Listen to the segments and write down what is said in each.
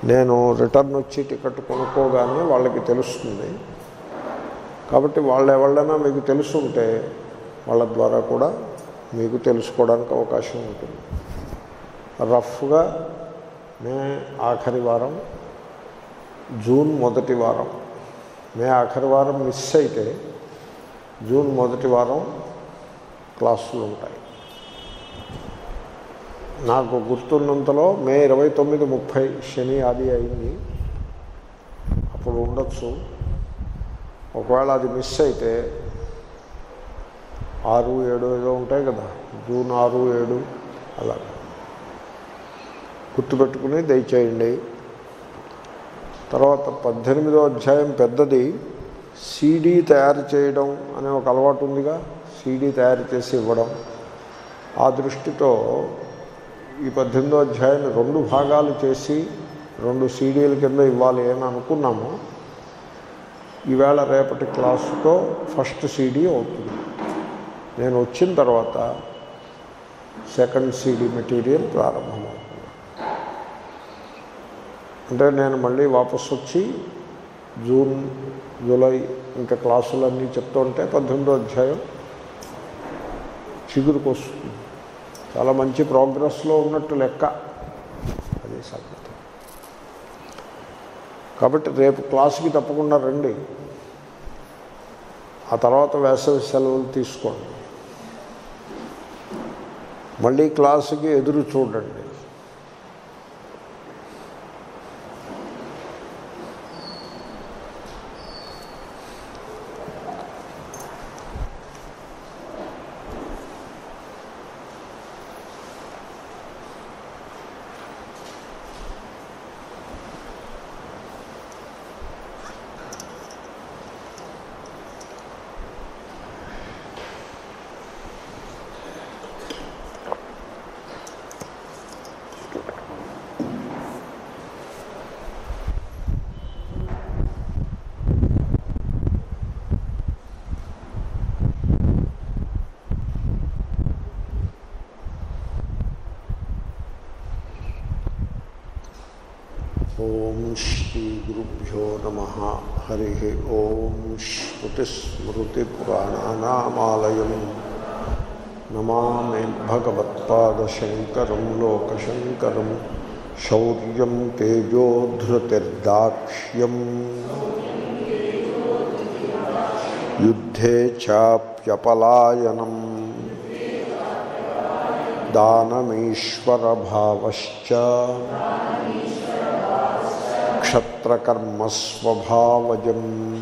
నేను రిటర్న్ వచ్చి టికెట్ కొనుక్కోగానే వాళ్ళకి తెలుస్తుంది కాబట్టి వాళ్ళు ఎవరైనా మీకు తెలుసుంటే వాళ్ళ ద్వారా కూడా మీకు తెలుసుకోవడానికి అవకాశం ఉంటుంది రఫ్గా మే ఆఖరి వారం జూన్ మొదటి వారం మే ఆఖరి వారం మిస్ అయితే జూన్ మొదటి వారం క్లాసులు ఉంటాయి నాకు గుర్తున్నంతలో మే ఇరవై తొమ్మిది ముప్పై శని ఆది అయింది అప్పుడు ఉండొచ్చు ఒకవేళ అది మిస్ అయితే ఆరు ఏడు ఏదో ఉంటాయి కదా జూన్ ఆరు ఏడు అలా గుర్తుపెట్టుకుని దయచేయండి తర్వాత పద్దెనిమిదో అధ్యాయం పెద్దది సీడీ తయారు చేయడం అనే ఒక అలవాటు ఉందిగా సీడీ తయారు చేసి ఇవ్వడం ఆ దృష్టితో ఈ పద్దెనిమిదో అధ్యాయాన్ని రెండు భాగాలు చేసి రెండు సీడీల కింద ఇవ్వాలి అని అనుకున్నాము ఈవేళ రేపటి క్లాసుతో ఫస్ట్ సీడీ అవుతుంది నేను వచ్చిన తర్వాత సెకండ్ సీడీ మెటీరియల్ ప్రారంభమవుతుంది అంటే నేను మళ్ళీ వాపసు వచ్చి జూన్ జూలై ఇంకా క్లాసులన్నీ చెప్తుంటే పద్దెనిమిదో అధ్యాయం చిగురుకు వస్తుంది చాలా మంచి ప్రోగ్రెస్లో ఉన్నట్టు లెక్క అది సంగతి కాబట్టి రేపు క్లాసుకి తప్పకుండా రండి ఆ తర్వాత వేసవి సెలవులు తీసుకోండి మళ్ళీ క్లాసుకి ఎదురు చూడండి ఓం శ్రీ గురుభ్యో నమ హరి ఓం శ్రుతిస్మృతిపురాణానామాలయం నమామి భగవత్పాదశంకరం లోకశంకరం శౌర్యం తేజోధృతిర్దాక్ష్యం యుద్ధే చాప్యపలాయనం దానమీశ్వరభావశ్చ క్షత్రకర్మస్వభావజం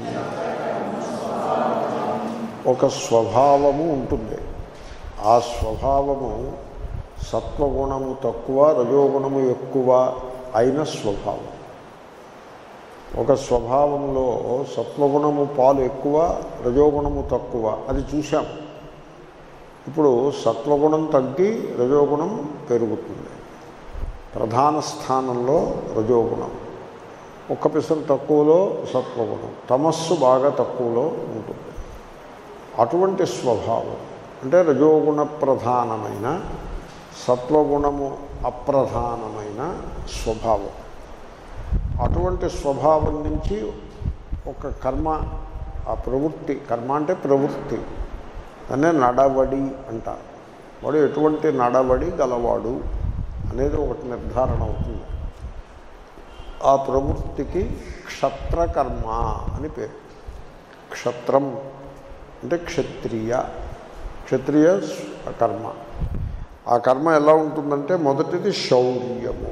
ఒక స్వభావము ఉంటుంది ఆ స్వభావము సత్వగుణము తక్కువ రజోగుణము ఎక్కువ అయిన స్వభావం ఒక స్వభావంలో సత్వగుణము పాలు ఎక్కువ రజోగుణము తక్కువ అది చూశాం ఇప్పుడు సత్వగుణం తగ్గి రజోగుణం పెరుగుతుంది ప్రధాన స్థానంలో రజోగుణం ఒక్క పిసరు తక్కువలో సత్వగుణం తమస్సు బాగా తక్కువలో ఉంటుంది అటువంటి స్వభావం అంటే రజోగుణ ప్రధానమైన సత్వగుణము అప్రధానమైన స్వభావం అటువంటి స్వభావం నుంచి ఒక కర్మ ఆ ప్రవృత్తి కర్మ అంటే ప్రవృత్తి దాన్నే నడవడి అంటారు వాడు ఎటువంటి నడవడి గలవాడు అనేది ఒకటి నిర్ధారణ అవుతుంది ఆ ప్రవృత్తికి క్షత్రకర్మ అని పేరు క్షత్రం అంటే క్షత్రియ క్షత్రియ కర్మ ఆ కర్మ ఎలా ఉంటుందంటే మొదటిది శౌర్యము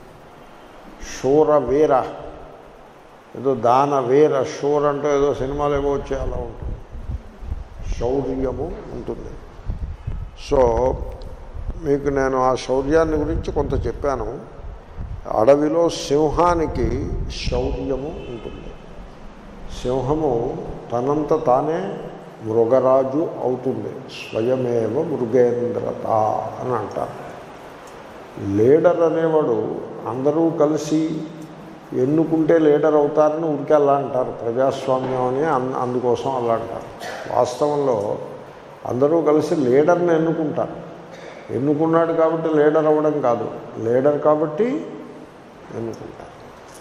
శూరవీర ఏదో దాన వీర శూర అంటే ఏదో సినిమాలు ఏవో వచ్చే అలా ఉంటుంది శౌర్యము ఉంటుంది సో మీకు నేను ఆ శౌర్యాన్ని గురించి కొంత చెప్పాను అడవిలో సింహానికి శౌర్యము ఉంటుంది సింహము తనంత తానే మృగరాజు అవుతుంది స్వయమేవ మృగేంద్రత అని అంటారు లీడర్ అనేవాడు అందరూ కలిసి ఎన్నుకుంటే లీడర్ అవుతారని ఉరికి అలా అంటారు ప్రజాస్వామ్యం అని అన్- అందుకోసం అలా అంటారు వాస్తవంలో అందరూ కలిసి లీడర్ని ఎన్నుకుంటారు ఎన్నుకున్నాడు కాబట్టి లీడర్ అవ్వడం కాదు లీడర్ కాబట్టి ఎన్నుకుంటారు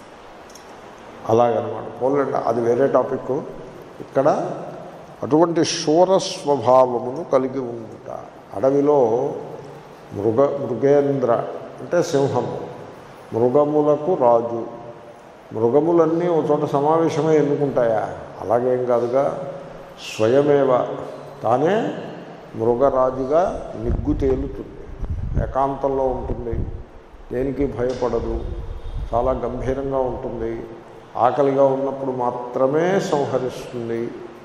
అలాగనమాట పోలండి అది వేరే టాపిక్ ఇక్కడ అటువంటి శూర స్వభావమును కలిగి ఉండుట అడవిలో మృగ మృగేంద్ర అంటే సింహము మృగములకు రాజు మృగములన్నీ ఒక చోట సమావేశమై ఎన్నుకుంటాయా అలాగేం కాదుగా స్వయమేవ తానే మృగరాజుగా నిగ్గు తేలుతుంది ఏకాంతంలో ఉంటుంది దేనికి భయపడదు చాలా గంభీరంగా ఉంటుంది ఆకలిగా ఉన్నప్పుడు మాత్రమే సంహరిస్తుంది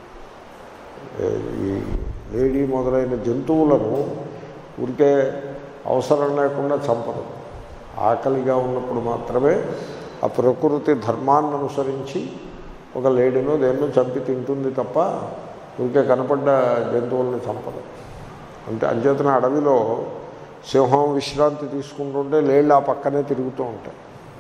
ఏ, ఈ లేడీ మొదలైన జంతువులను ఊరికే అవసరం లేకుండా చంపదు ఆకలిగా ఉన్నప్పుడు మాత్రమే ఆ ప్రకృతి ధర్మాన్ని అనుసరించి ఒక లేడీనో దేన్నో చంపి తింటుంది తప్ప ఊరికే కనపడ్డ జంతువులను చంపదు అంటే అంచేతన అడవిలో సింహం విశ్రాంతి తీసుకుంటుంటే లేళ్ళు ఆ పక్కనే తిరుగుతూ ఉంటాయి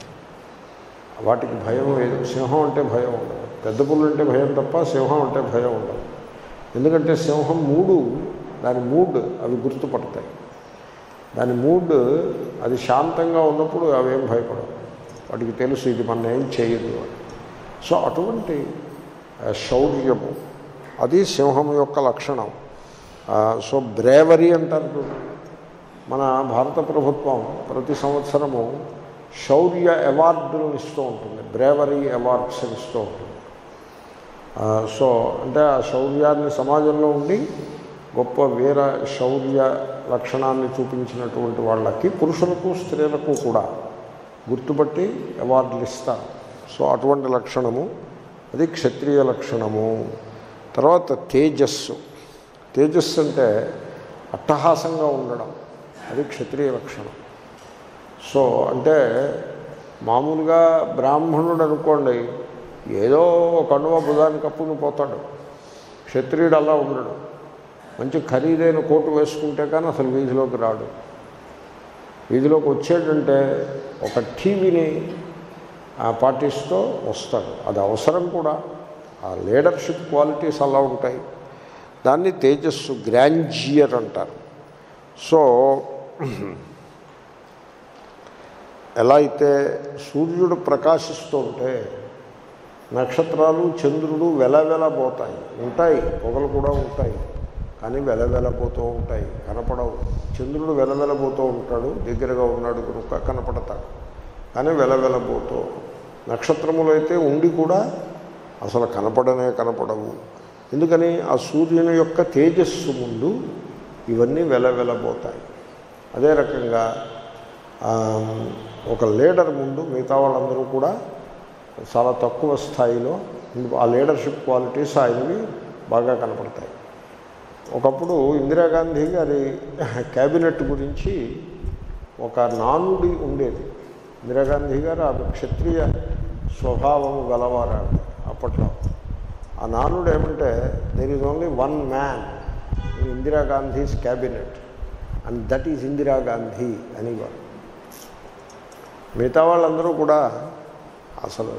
వాటికి భయం లేదు సింహం అంటే భయం ఉండదు పెద్ద పుల్లు అంటే భయం తప్ప సింహం అంటే భయం ఉండదు ఎందుకంటే సింహం మూడు దాని మూడ్ అవి గుర్తుపడతాయి దాని మూడ్ అది శాంతంగా ఉన్నప్పుడు అవేం భయపడవు వాటికి తెలుసు ఇది మన ఏం చేయదు అని సో అటువంటి ఆ, శౌర్యము అది సింహం యొక్క లక్షణం ఆ, సో బ్రేవరీ అంటారు చూడండి. మన భారత ప్రభుత్వం ప్రతి సంవత్సరము శౌర్య అవార్డులను ఇస్తూ ఉంటుంది బ్రేవరీ అవార్డ్స్ అని ఇస్తూ ఉంటుంది ఆ, సో అంటే ఆ శౌర్యాన్ని సమాజంలో ఉండి గొప్ప వీర శౌర్య లక్షణాన్ని చూపించినటువంటి వాళ్ళకి పురుషులకు స్త్రీలకు కూడా గుర్తుపట్టి అవార్డులు ఇస్తారు సో అటువంటి లక్షణము అది క్షత్రియ లక్షణము తర్వాత తేజస్సు తేజస్సు అంటే అట్టహాసంగా ఉండడం అది క్షత్రియ లక్షణం సో అంటే మామూలుగా బ్రాహ్మణుడు అనుకోండి ఏదో కండువ బుధాన్ని కప్పుని పోతాడు క్షత్రియుడు అలా ఉండడు మంచి ఖరీదైన కోటు వేసుకుంటే కానీ అసలు వీధిలోకి రాడు వీధిలోకి వచ్చేటంటే ఒక టీవీని పాటిస్తూ వస్తాడు అది అవసరం కూడా ఆ లీడర్షిప్ క్వాలిటీస్ అలా ఉంటాయి దాన్ని తేజస్సు గ్రాంజియర్ అంటారు సో ఎలా అయితే సూర్యుడు ప్రకాశిస్తూ ఉంటే నక్షత్రాలు చంద్రుడు వెలవెలబోతాయి ఉంటాయి పొగలు కూడా ఉంటాయి కానీ వెలవెలబోతూ ఉంటాయి కనపడవు చంద్రుడు వెలవెలబోతూ ఉంటాడు దగ్గరగా ఉన్నాడు కనుక కనపడతాడు కానీ వెలవెలబోతూ నక్షత్రములు అయితే ఉండి కూడా అసలు కనపడనే కనపడవు ఎందుకని ఆ సూర్యుని యొక్క తేజస్సు ముందు ఇవన్నీ వెలవెలబోతాయి అదే రకంగా ఆ, ఒక లీడర్ ముందు మిగతా వాళ్ళందరూ కూడా చాలా తక్కువ స్థాయిలో ఆ లీడర్షిప్ క్వాలిటీస్ ఆయనవి బాగా కనపడతాయి ఒకప్పుడు ఇందిరాగాంధీ గారి క్యాబినెట్ గురించి ఒక నానుడి ఉండేది ఇందిరాగాంధీ గారు ఆమె క్షత్రియ స్వభావము గలవారు ఆమె అప్పట్లో ఆ నానుడు ఏమంటే there is only one man in Indira Gandhi's cabinet and that is Indira Gandhi అనేవారు మిగతా వాళ్ళందరూ కూడా అసలు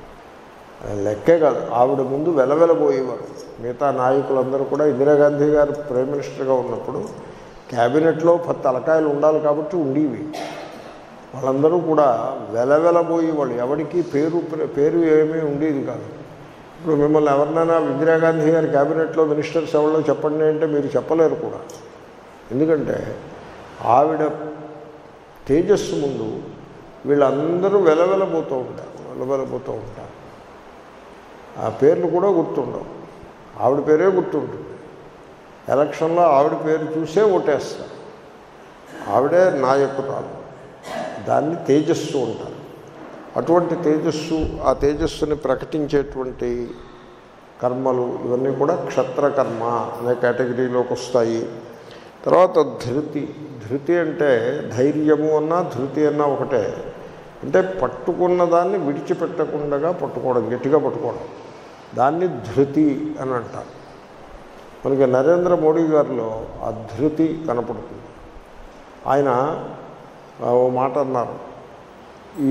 లెక్కే కాదు ఆవిడ ముందు వెలవెలబోయేవారు మిగతా నాయకులందరూ కూడా ఇందిరాగాంధీ గారు ప్రైమ్ మినిస్టర్గా ఉన్నప్పుడు క్యాబినెట్లో పది తలకాయలు ఉండాలి కాబట్టి ఉండేవి వాళ్ళందరూ కూడా వెలవెలబోయేవాళ్ళు ఎవరికి పేరు పేరు ఏమీ ఉండేది కాదు ఇప్పుడు మిమ్మల్ని ఎవరినైనా ఇందిరాగాంధీ గారి క్యాబినెట్లో మినిస్టర్స్ ఎవరో చెప్పండి అంటే మీరు చెప్పలేరు కూడా ఎందుకంటే ఆవిడ తేజస్సు ముందు వీళ్ళందరూ వెలవెలబోతూ ఉంటారు వెలవెలబోతూ ఉంటారు ఆ పేర్లు కూడా గుర్తుండవు ఆవిడ పేరే గుర్తుంటుంది ఎలక్షన్లో ఆవిడ పేరు చూసే ఓటేస్తారు ఆవిడే నాయకురాలు దాన్ని తేజస్సు అంటారు అటువంటి తేజస్సు ఆ తేజస్సుని ప్రకటించేటువంటి కర్మలు ఇవన్నీ కూడా క్షత్రకర్మ అనే కేటగిరీలోకి వస్తాయి తర్వాత ధృతి ధృతి అంటే ధైర్యము అన్నా ధృతి అన్నా ఒకటే అంటే పట్టుకున్న దాన్ని విడిచిపెట్టకుండా పట్టుకోవడం గట్టిగా పట్టుకోవడం దాన్ని ధృతి అని అంటారు మనకి నరేంద్ర మోడీ గారిలో ఆ ధృతి కనపడుతుంది ఆయన ఆ, ఓ మాట అన్నారు ఈ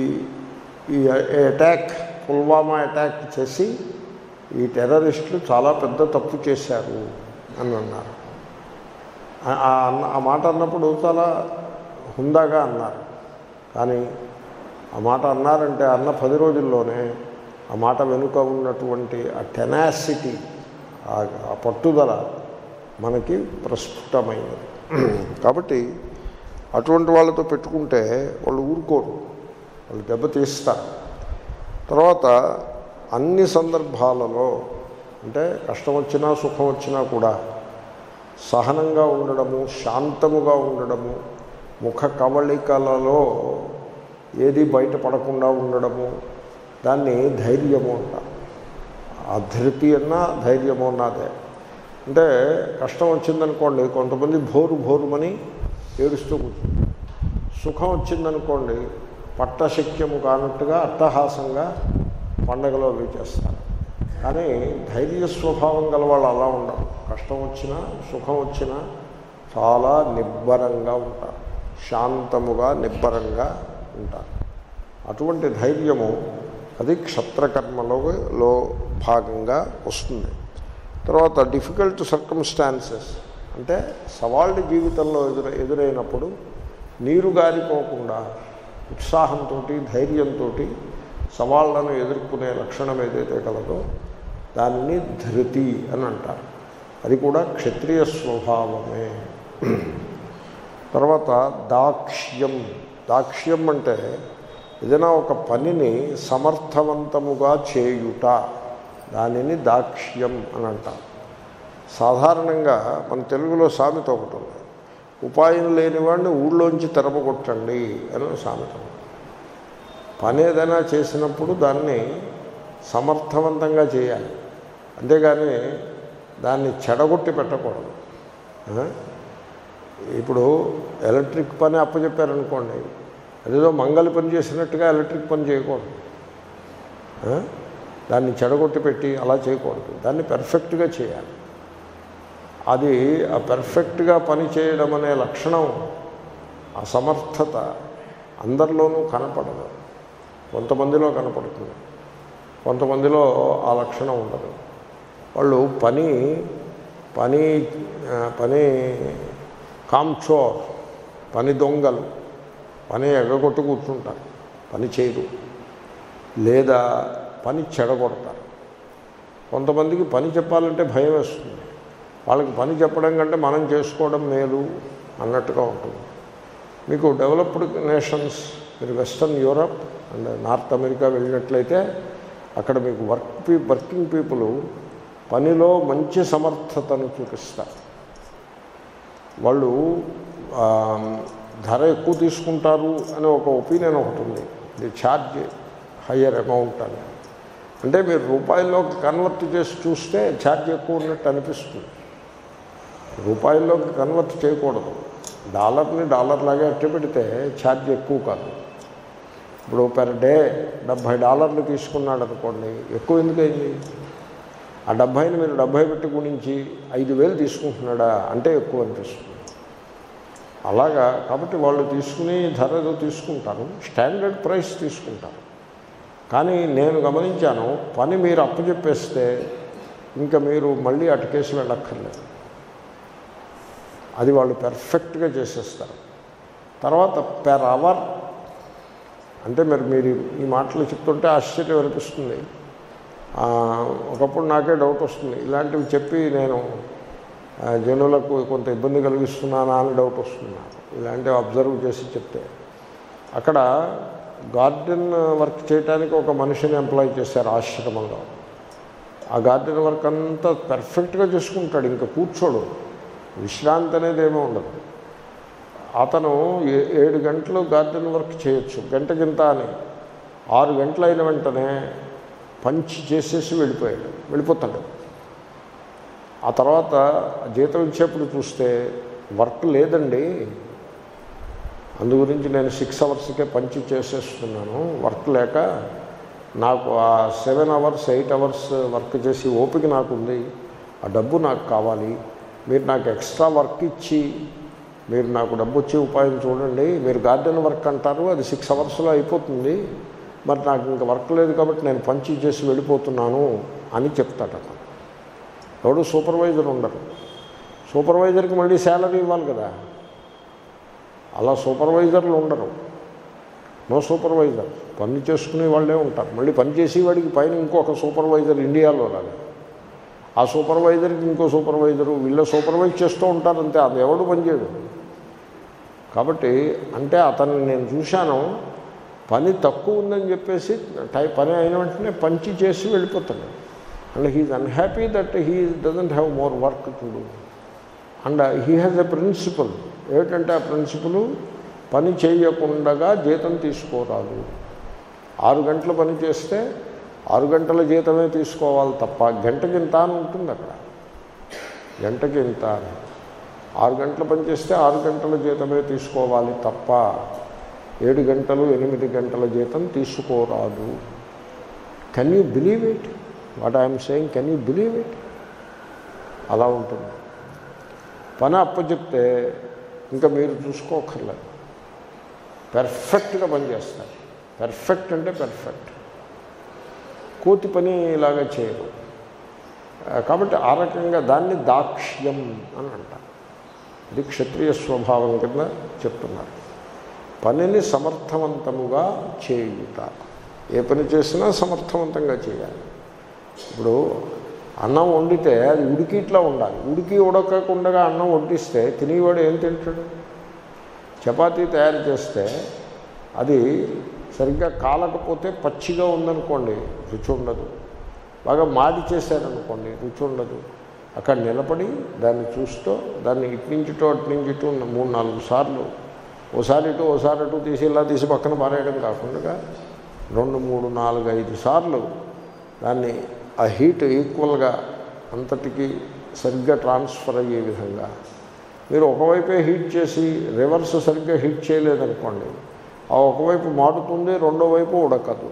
ఈ అటాక్ పుల్వామా అటాక్ చేసి ఈ టెర్రరిస్టులు చాలా పెద్ద తప్పు చేశారు అని అన్నారు ఆ- ఆ అన్న- ఆ మాట అన్నప్పుడు చాలా హుందాగా అన్నారు కానీ ఆ మాట అన్నారంటే అన్న పది రోజుల్లోనే ఆ మాట వెనుక ఉన్నటువంటి ఆ టెనాసిటీ ఆ పట్టుదల మనకి ప్రస్ఫుటమైనది కాబట్టి అటువంటి వాళ్ళతో పెట్టుకుంటే వాళ్ళు ఊరుకోరు వాళ్ళు దెబ్బతీస్తారు తర్వాత అన్ని సందర్భాలలో అంటే కష్టం వచ్చినా సుఖం వచ్చినా కూడా సహనంగా ఉండడము శాంతముగా ఉండడము ముఖ కవళికలలో ఏది బయటపడకుండా ఉండడము దాన్ని ధైర్యము అంటారు ఆ ధృతి అన్నా ధైర్యము అన్నదే అంటే కష్టం వచ్చిందనుకోండి కొంతమంది భోరు భోరుమని ఏడుస్తూ కూర్చుంటారు సుఖం వచ్చిందనుకోండి పట్టశక్యము కానట్టుగా అట్టహాసంగా పండగలో అవి చేస్తారు కానీ ధైర్య స్వభావం గల వాళ్ళు అలా ఉండరు కష్టం వచ్చినా సుఖం వచ్చినా చాలా నిబ్బరంగా ఉంటారు శాంతముగా నిబ్బరంగా ఉంటారు అటువంటి ధైర్యము అది క్షత్రకర్మలో లో భాగంగా వస్తుంది తర్వాత డిఫికల్ట్ సర్కమ్స్టాన్సెస్ అంటే సవాళ్ళ జీవితంలో ఎదుర ఎదురైనప్పుడు నీరు గారిపోకుండా ఉత్సాహంతో ధైర్యంతో సవాళ్లను ఎదుర్కొనే లక్షణం ఏదైతే కలదో దానిని ధృతి అని అంటారు అది కూడా క్షత్రియ స్వభావమే తర్వాత దాక్ష్యం దాక్ష్యం అంటే ఏదైనా ఒక పనిని సమర్థవంతముగా చేయుట దానిని దాక్ష్యం అని అంటారు సాధారణంగా మన తెలుగులో సామెత ఒకటి ఉంది ఉపాయం లేనివాడిని ఊళ్ళోంచి తెరపగొట్టండి అని సామెత ఉంది. పని ఏదైనా చేసినప్పుడు దాన్ని సమర్థవంతంగా చేయాలి అంతేగాని దాన్ని చెడగొట్టి పెట్టకూడదు ఆ? ఇప్పుడు ఎలక్ట్రిక్ పని అప్పచెప్పారనుకోండి అదేదో మంగళ పని చేసినట్టుగా ఎలక్ట్రిక్ పని చేయకూడదు ఆ? దాన్ని చెడగొట్టి పెట్టి అలా చేయకూడదు దాన్ని పెర్ఫెక్ట్గా చేయాలి అది ఆ పెర్ఫెక్ట్గా పని చేయడం అనే లక్షణం ఆ సమర్థత అందరిలోనూ కనపడదు కొంతమందిలో కనపడుతుంది కొంతమందిలో ఆ లక్షణం ఉండదు వాళ్ళు పని పని ఆ, పని కాంచోర్ పని దొంగలు పని ఎగగొట్టు కూర్చుంటారు పని చేయరు లేదా పని చెడగొడతారు కొంతమందికి పని చెప్పాలంటే భయం వేస్తుంది వాళ్ళకి పని చెప్పడం కంటే మనం చేసుకోవడం మేలు అన్నట్టుగా ఉంటుంది మీకు డెవలప్డ్ నేషన్స్ మీరు western Europe and north America వెళ్ళినట్లయితే అక్కడ మీకు వర్క్ పీ వర్కింగ్ పీపుల్ పనిలో మంచి సమర్థతను చూపిస్తారు వాళ్ళు ఆ, ధర ఎక్కువ తీసుకుంటారు అనే ఒక ఒపీనియన్ ఒకటి ఉంది ది ఛార్జ్ హయ్యర్ అమౌంట్ అని అంటే మీరు రూపాయల్లోకి కన్వర్ట్ చేసి చూస్తే ఛార్జ్ ఎక్కువ ఉన్నట్టు అనిపిస్తుంది రూపాయల్లోకి కన్వర్ట్ చేయకూడదు డాలర్ని డాలర్ లాగే అట్టు పెడితే ఛార్జ్ ఎక్కువ కాదు ఇప్పుడు పెర్ డే డెబ్భై డాలర్లు తీసుకున్నాడు అనుకోండి ఎక్కువ ఎందుకైంది ఆ డెబ్భైని మీరు డెబ్భై పెట్టి గుణించి ఐదు వేలు తీసుకుంటున్నాడా అంటే ఎక్కువ అనిపిస్తుంది అలాగా కాబట్టి వాళ్ళు తీసుకుని ధర ఏదో తీసుకుంటారు స్టాండర్డ్ ప్రైస్ తీసుకుంటారు కానీ నేను గమనించాను పని మీరు అప్పచెప్పేస్తే ఇంకా మీరు మళ్ళీ అటు కేసు వెళ్ళక్కర్లేదు అది వాళ్ళు పెర్ఫెక్ట్గా చేసేస్తారు తర్వాత పెర్ అవర్ అంటే మరి మీరు ఈ మాటలు చెప్తుంటే ఆశ్చర్యం అనిపిస్తుంది ఆ, ఒకప్పుడు నాకే డౌట్ వస్తుంది ఇలాంటివి చెప్పి నేను ఆ, జనులకు కొంత ఇబ్బంది కలిగిస్తున్నానా అని డౌట్ వస్తుంది నాకు ఇలాంటివి అబ్జర్వ్ చేసి చెప్తే అక్కడ గార్డెన్ వర్క్ చేయడానికి ఒక మనిషిని ఎంప్లాయ్ చేశారు ఆశ్రమంలో ఆ గార్డెన్ వర్క్ అంతా పెర్ఫెక్ట్గా చేసుకుంటాడు ఇంకా కూర్చోడు విశ్రాంతి అనేది ఏమీ ఉండదు అతను ఏ- ఏడు గంటలు గార్డెన్ వర్క్ చేయొచ్చు గంటకింత అని ఆరు గంటలు అయిన వెంటనే పంచి చేసేసి వెళ్ళిపోయాడు వెళ్ళిపోతాడు ఆ తర్వాత జీతం ఇచ్చేప్పుడు చూస్తే వర్క్ లేదండి అందు గురించి నేను సిక్స్ అవర్స్కే పంచి చేసేస్తున్నాను వర్క్ లేక నాకు ఆ seven hours eight hours work చేసి ఓపిక నాకు ఉంది ఆ డబ్బు నాకు కావాలి మీరు నాకు ఎక్స్ట్రా వర్క్ ఇచ్చి మీరు నాకు డబ్బు వచ్చే ఉపాయం చూడండి మీరు గార్డెన్ వర్క్ అంటారు అది సిక్స్ అవర్స్లో అయిపోతుంది మరి నాకు ఇంకా వర్క్ లేదు కాబట్టి నేను పంచి చేసి వెళ్ళిపోతున్నాను అని చెప్తాడు అతను ఎవడు సూపర్వైజర్ ఉండరు సూపర్వైజర్కి మళ్ళీ శాలరీ ఇవ్వాలి కదా అలా సూపర్వైజర్లు ఉండరు నో సూపర్వైజర్ పని చేసుకునే వాళ్ళే ఉంటారు మళ్ళీ పని చేసేవాడికి పైన ఇంకొక సూపర్వైజర్ ఇండియాలో లాగా ఆ సూపర్వైజర్కి ఇంకో సూపర్వైజరు వీళ్ళ సూపర్వైజ్ చేస్తూ ఉంటారు అంతే అది ఎవడు పనిచేయడు కాబట్టి అంటే అతన్ని నేను చూశాను పని తక్కువ ఉందని చెప్పేసి టై పని అయిన వెంటనే పంచి చేసి వెళ్ళిపోతాడు and he unhappy that he doesn't have more work to do and he has a principle ఏమిటంటే ఆ ప్రిన్సిపల్ పని చేయకుండా జీతం తీసుకోరాదు ఆరు గంటలు పని చేస్తే ఆరు గంటల జీతమే తీసుకోవాలి తప్ప గంటకి ఇంత అని ఉంటుంది అక్కడ గంటకి ఇంత అని ఆరు గంటలు పని చేస్తే ఆరు గంటల జీతమే తీసుకోవాలి తప్ప ఏడు గంటలు ఎనిమిది గంటల జీతం తీసుకోరాదు can you believe it what I'm saying can you believe it అలా ఉంటుంది పని అప్పచెప్తే ఇంకా మీరు చూసుకోకర్లేదు పెర్ఫెక్ట్గా పనిచేస్తారు పెర్ఫెక్ట్ అంటే పెర్ఫెక్ట్ కోతి పని ఇలాగా చేయరు ఆ, కాబట్టి ఆ రకంగా దాన్ని దాక్ష్యం అని అంటారు ఇది క్షత్రియ స్వభావం కింద చెప్తున్నారు పనిని సమర్థవంతముగా చేయుట ఏ పని చేసినా సమర్థవంతంగా చేయాలి ఇప్పుడు అన్నం వండితే అది ఉడికి ఇట్లా ఉండాలి ఉడికి ఉడకకుండా అన్నం వడ్డిస్తే తినేవాడు ఏం తింటాడు చపాతీ తయారు చేస్తే అది సరిగ్గా కాలకపోతే పచ్చిగా ఉందనుకోండి రుచి ఉండదు బాగా మాడి చేశారనుకోండి రుచి ఉండదు అక్కడ నిలబడి దాన్ని చూస్తూ దాన్ని ఇటు నుంచి ఇటు అటు నుంచి ఇటు మూడు నాలుగు సార్లు ఓసారి ఇటు ఓసారి అటు తీసి ఇలా తీసి పక్కన పారేయడం కాకుండా రెండు మూడు నాలుగు ఐదు సార్లు దాన్ని ఆ హీట్ ఈక్వల్గా అంతటికి సరిగ్గా ట్రాన్స్ఫర్ అయ్యే విధంగా మీరు ఒకవైపే హీట్ చేసి రివర్స్ సరిగ్గా హీట్ చేయలేదనుకోండి ఆ ఒకవైపు మాడుతుంది రెండో వైపు ఉడకదు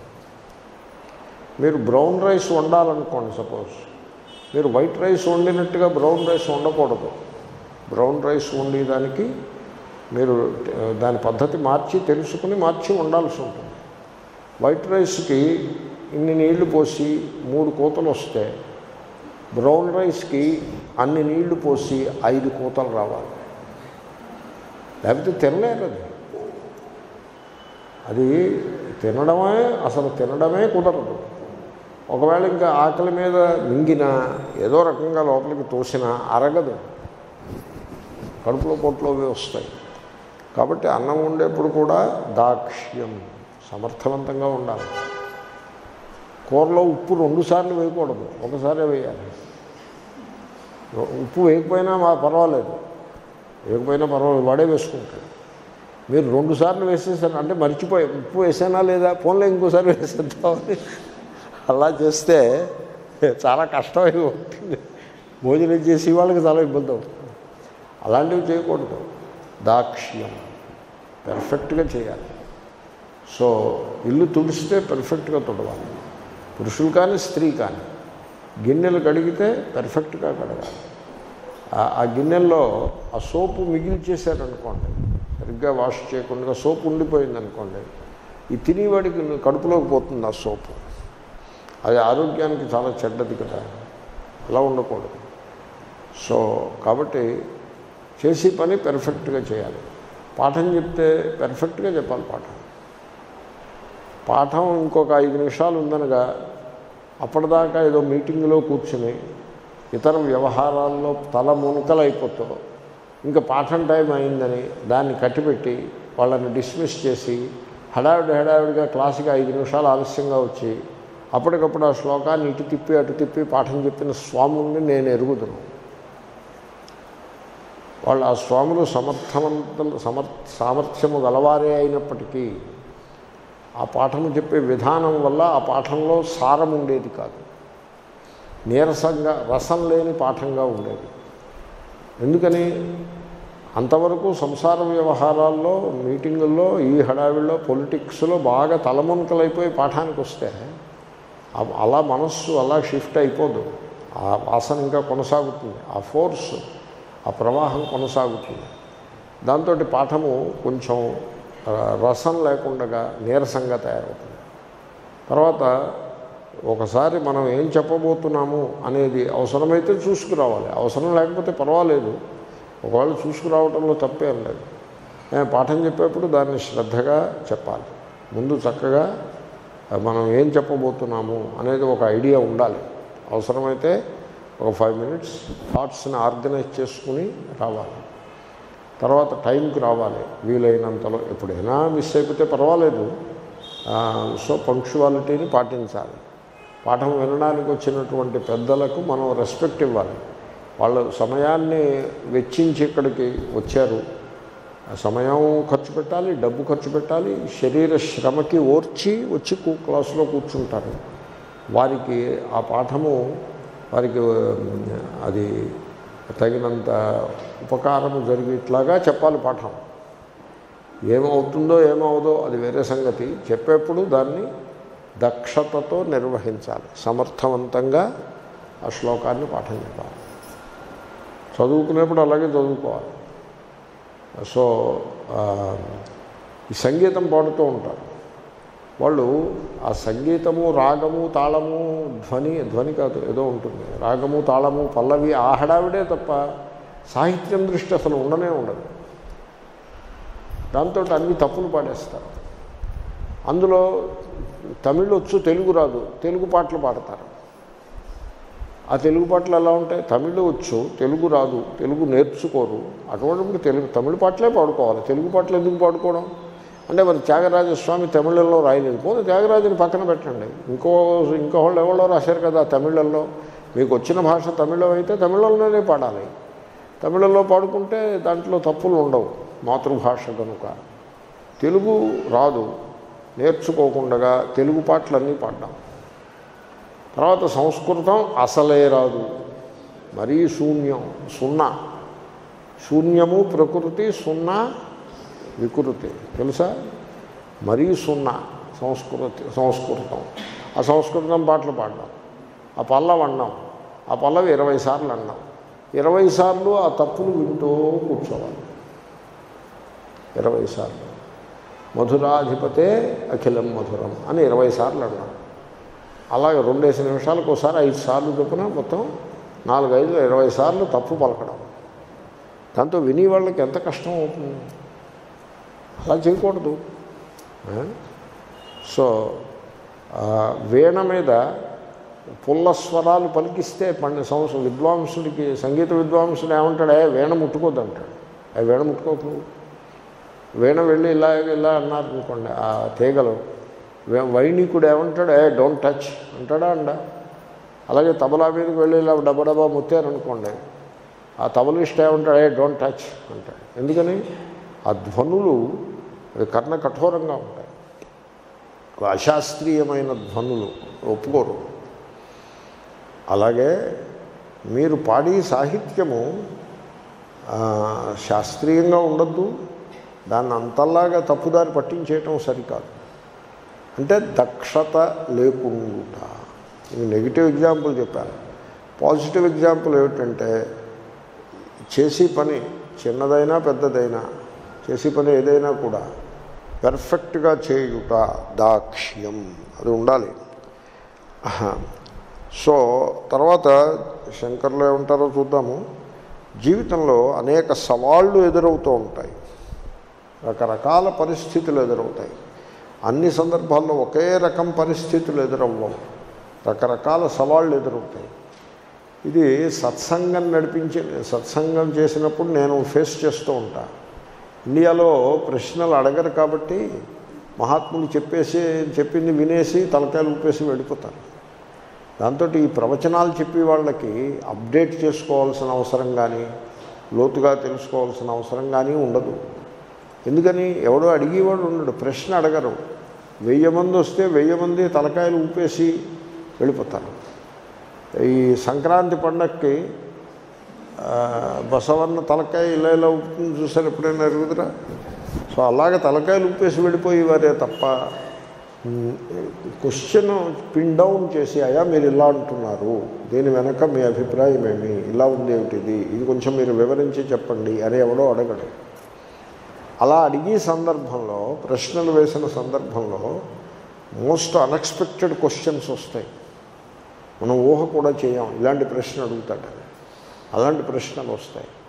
మీరు బ్రౌన్ రైస్ వండాలనుకోండి సపోజ్ మీరు వైట్ రైస్ వండినట్టుగా బ్రౌన్ రైస్ వండకూడదు బ్రౌన్ రైస్ వండేదానికి మీరు ఆ, దాని పద్ధతి మార్చి తెలుసుకుని మార్చి వండాల్సి ఉంటుంది వైట్ రైస్కి ఇన్ని నీళ్లు పోసి మూడు కోతలు వస్తే బ్రౌన్ రైస్కి అన్ని నీళ్లు పోసి ఐదు కోతలు రావాలి లేకపోతే తినలేరు అది అది తినడమే అసలు తినడమే కుదరదు ఒకవేళ ఇంకా ఆకలి మీద మింగినా ఏదో రకంగా లోపలికి తోసినా అరగదు కడుపులో పొట్లో అవి వస్తాయి కాబట్టి అన్నం ఉండేప్పుడు కూడా దాక్ష్యం సమర్థవంతంగా ఉండాలి కూరలో ఉప్పు రెండుసార్లు వేయకూడదు ఒకసారి వేయాలి ఉప్పు వేయకపోయినా మా పర్వాలేదు వేయకపోయినా పర్వాలేదు వాడే వేసుకుంటాడు మీరు రెండు సార్లు వేసేసారు అంటే మర్చిపోయి ఉప్పు వేసానా లేదా ఫోన్లో ఇంకోసారి వేసేద్దామని అలా చేస్తే చాలా కష్టమై ఉంటుంది భోజనం చేసి వాళ్ళకి చాలా ఇబ్బంది అవుతుంది అలాంటివి చేయకూడదు దాక్ష్యం పెర్ఫెక్ట్గా చేయాలి సో ఇల్లు తుడిస్తే పెర్ఫెక్ట్గా తుడవాలి పురుషులు కానీ స్త్రీ కానీ గిన్నెలు కడిగితే పెర్ఫెక్ట్గా కడగాలి ఆ- ఆ గిన్నెల్లో ఆ సోపు మిగిల్చేశారనుకోండి సరిగ్గా వాష్ చేయకుండా సోపు ఉండిపోయింది అనుకోండి ఈ తినేవాడికి కడుపులోకి పోతుంది ఆ సోపు అది ఆరోగ్యానికి చాలా చెడ్డది కదా అలా ఉండకూడదు సో కాబట్టి చేసే పని పెర్ఫెక్ట్గా చేయాలి పాఠం చెప్తే పెర్ఫెక్ట్గా చెప్పాలి పాఠం పాఠం ఇంకొక ఐదు నిమిషాలు ఉందనగా అప్పటిదాకా ఏదో మీటింగ్లో కూర్చుని ఇతర వ్యవహారాల్లో తల మునకలు అయిపోతూ ఇంకా పాఠం టైం అయిందని దాన్ని కట్టిపెట్టి వాళ్ళని డిస్మిస్ చేసి హడావిడి హడావిడిగా క్లాసుకి ఐదు నిమిషాలు ఆలస్యంగా వచ్చి అప్పటికప్పుడు ఆ శ్లోకాన్ని ఇటు తిప్పి అటు తిప్పి పాఠం చెప్పిన స్వాముల్ని నేను ఎరుగుదును వాళ్ళు ఆ స్వాములు సమర్థవంతులు సమర్ సామర్థ్యము గలవారే అయినప్పటికీ ఆ పాఠము చెప్పే విధానం వల్ల ఆ పాఠంలో సారం ఉండేది కాదు నీరసంగా రసం లేని పాఠంగా ఉండేది ఎందుకని అంతవరకు సంసార వ్యవహారాల్లో మీటింగుల్లో ఈ హడావిడిలో పొలిటిక్స్లో బాగా తలమునకలైపోయి పాఠానికి వస్తే ఆ- అలా మనస్సు అలా షిఫ్ట్ అయిపోదు ఆ వాసన ఇంకా కొనసాగుతుంది ఆ ఫోర్స్ ఆ ప్రవాహం కొనసాగుతుంది దాంతో పాఠము కొంచెం ఆ, రసం లేకుండా నీరసంగా తయారవుతుంది తర్వాత ఒకసారి మనం ఏం చెప్పబోతున్నాము అనేది అవసరమైతే చూసుకురావాలి అవసరం లేకపోతే పర్వాలేదు ఒకవేళ చూసుకురావడంలో తప్పేం లేదు ఏ, పాఠం చెప్పేప్పుడు దాన్ని శ్రద్ధగా చెప్పాలి ముందు చక్కగా ఆ, మనం ఏం చెప్పబోతున్నాము అనేది ఒక ఐడియా ఉండాలి అవసరమైతే ఒక ఫైవ్ మినిట్స్ థాట్స్ని ఆర్గనైజ్ చేసుకుని రావాలి తర్వాత టైంకి రావాలి వీలైనంతలో ఎప్పుడైనా మిస్ అయిపోతే పర్వాలేదు ఆ, సో పంక్చువాలిటీని పాటించాలి పాఠం వినడానికి వచ్చినటువంటి పెద్దలకు మనం రెస్పెక్ట్ ఇవ్వాలి వాళ్ళు సమయాన్ని వెచ్చించి ఇక్కడికి వచ్చారు ఆ సమయం ఖర్చు పెట్టాలి డబ్బు ఖర్చు పెట్టాలి శరీర శ్రమకి ఓర్చి వచ్చి కూ- క్లాసులో కూర్చుంటారు వారికి ఆ పాఠము వారికి ఉమ్, అది తగినంత ఉపకారము జరిగేట్లాగా చెప్పాలి పాఠం ఏమవుతుందో ఏమవుదో అది వేరే సంగతి చెప్పేప్పుడు దాన్ని దక్షతతో నిర్వహించాలి సమర్థవంతంగా ఆ శ్లోకాన్ని పాఠం చెప్పాలి చదువుకునేప్పుడు అలాగే చదువుకోవాలి సో ఆ, ఈ సంగీతం పాడుతూ ఉంటారు వాళ్ళు ఆ సంగీతము రాగము తాళము ధ్వని ధ్వని కాదు ఏదో ఉంటుంది రాగము తాళము పల్లవి ఆ హడావిడే తప్ప సాహిత్యం దృష్టి అసలు ఉండనే ఉండదు దాంతో అన్ని తప్పులు పాడేస్తారు అందులో తమిళ్ వచ్చు తెలుగు రాదు తెలుగు పాటలు పాడతారు ఆ తెలుగు పాటలు ఎలా ఉంటాయి తమిళ్ వచ్చు తెలుగు రాదు తెలుగు నేర్చుకోరు అటువంటిప్పుడు తెలుగు తమిళ పాటలే పాడుకోవాలి తెలుగు పాటలు ఎందుకు పాడుకోవడం అంటే మరి త్యాగరాజస్వామి తమిళంలో రాయలేదు పోతే త్యాగరాజుని పక్కన పెట్టండి ఇంకో ఇంకో వాళ్ళు ఎవరో రాశారు కదా తమిళంలో మీకు వచ్చిన భాష తమిళం అయితే తమిళంలోనే పాడాలి తమిళంలో పాడుకుంటే దాంట్లో తప్పులు ఉండవు మాతృభాష కనుక తెలుగు రాదు నేర్చుకోకుండా తెలుగు పాటలన్నీ పాడ్డాం తర్వాత సంస్కృతం అసలే రాదు మరీ శూన్యం సున్నా శూన్యము ప్రకృతి సున్నా వికృతి తెలుసా మరీ సున్నా సంస్కృతి సంస్కృతం ఆ సంస్కృతం పాటలు పాడడం ఆ పల్లవి అన్నాం ఆ పల్లవి ఇరవై సార్లు అన్నాం ఇరవై సార్లు ఆ తప్పులు వింటూ కూర్చోవాలి ఇరవై సార్లు మధురాధిపతే అఖిలం మధురం అని ఇరవై సార్లు అన్నాం అలాగే రెండేసి నిమిషాలకు ఒకసారి ఐదు సార్లు చొప్పున మొత్తం నాలుగైదు ఇరవై సార్లు తప్పు పలకడం దాంతో విని వాళ్ళకి ఎంత కష్టం అవుతుంది అలా చేయకూడదు ఆ? సో ఆ, వీణ మీద పుల్ల స్వరాలు పలికిస్తే పండి సంవత్సరం విద్వాంసుడికి సంగీత విద్వాంసుడు ఏమంటాడే వీణ ముట్టుకోద్దు అంటాడు ఆ వీణ ముట్టుకోకు నువ్వు వీణ వెళ్ళి ఇలా ఇలా అన్నారు అనుకోండి ఆ తీగలు వే- వైణికుడు ఏమంటాడు ఏ డోంట్ టచ్ అంటాడా అండ అలాగే తబలా మీదకి వెళ్ళి ఇలా డబ్బా డబ్బా ముత్తారనుకోండి ఆ తబలిస్ట్ ఏమంటాడు ఏ డోంట్ టచ్ అంటాడు ఎందుకని ఆ ధ్వనులు అవి కర్ణ కఠోరంగా ఉంటాయి అవి అశాస్త్రీయమైన ధ్వనులు ఒప్పుకోరు అలాగే మీరు పాడి సాహిత్యము ఆ, శాస్త్రీయంగా ఉండద్దు దాన్ని అంతలాగా తప్పుదారి పట్టించేయటం సరికాదు అంటే దక్షత లేకుండా ఇది నెగిటివ్ ఎగ్జాంపుల్ చెప్పాను పాజిటివ్ ఎగ్జాంపుల్ ఏమిటంటే చేసే పని చిన్నదైనా పెద్దదైనా చేసే పని ఏదైనా కూడా పెర్ఫెక్ట్గా చేయుట దాక్ష్యం అది ఉండాలి ఆహా. సో తర్వాత శంకర్లు ఏమంటారో చూద్దాము జీవితంలో అనేక సవాళ్ళు ఎదురవుతూ ఉంటాయి రకరకాల పరిస్థితులు ఎదురవుతాయి అన్ని సందర్భాల్లో ఒకే రకం పరిస్థితులు ఎదురవ్వవు రకరకాల సవాళ్ళు ఎదురవుతాయి ఇది సత్సంగం నడిపించి సత్సంగం చేసినప్పుడు నేను ఫేస్ చేస్తూ ఉంటా ఇండియాలో ప్రశ్నలు అడగరు కాబట్టి మహాత్ములు చెప్పేసి చెప్పింది వినేసి తలకాయలు ఊపేసి వెళ్ళిపోతారు దాంతో ఈ ప్రవచనాలు చెప్పి వాళ్ళకి అప్డేట్ చేసుకోవాల్సిన అవసరం కానీ లోతుగా తెలుసుకోవాల్సిన అవసరం కానీ ఉండదు ఎందుకని ఎవడో అడిగేవాడు ఉండడు ప్రశ్న అడగరు వెయ్యి మంది వస్తే వెయ్యి మంది తలకాయలు ఊపేసి వెళ్ళిపోతారు ఈ సంక్రాంతి పండక్కి ఆ, బసవన్న తలకాయ ఇలా ఇలా ఊపుతుంది చూసారు ఎప్పుడైనా ఎరుగుదరా సో అలాగే తలకాయలు ఊపేసి వెళ్ళిపోయేవారే తప్ప క్వశ్చన్ పిన్ డౌన్ చేసి అయ్యా మీరు ఇలా అంటున్నారు దీని వెనక మీ అభిప్రాయం ఏమి ఇలా ఉంది ఏమిటిది ఇది కొంచెం మీరు వివరించి చెప్పండి అని ఎవడో అడగడు అలా అడిగే సందర్భంలో ప్రశ్నలు వేసిన సందర్భంలో మోస్ట్ అన్ఎక్స్పెక్టెడ్ క్వశ్చన్స్ వస్తాయి మనం ఊహ కూడా చేయం ఇలాంటి ప్రశ్న అడుగుతాడు అలాంటి ప్రశ్నలు వస్తాయి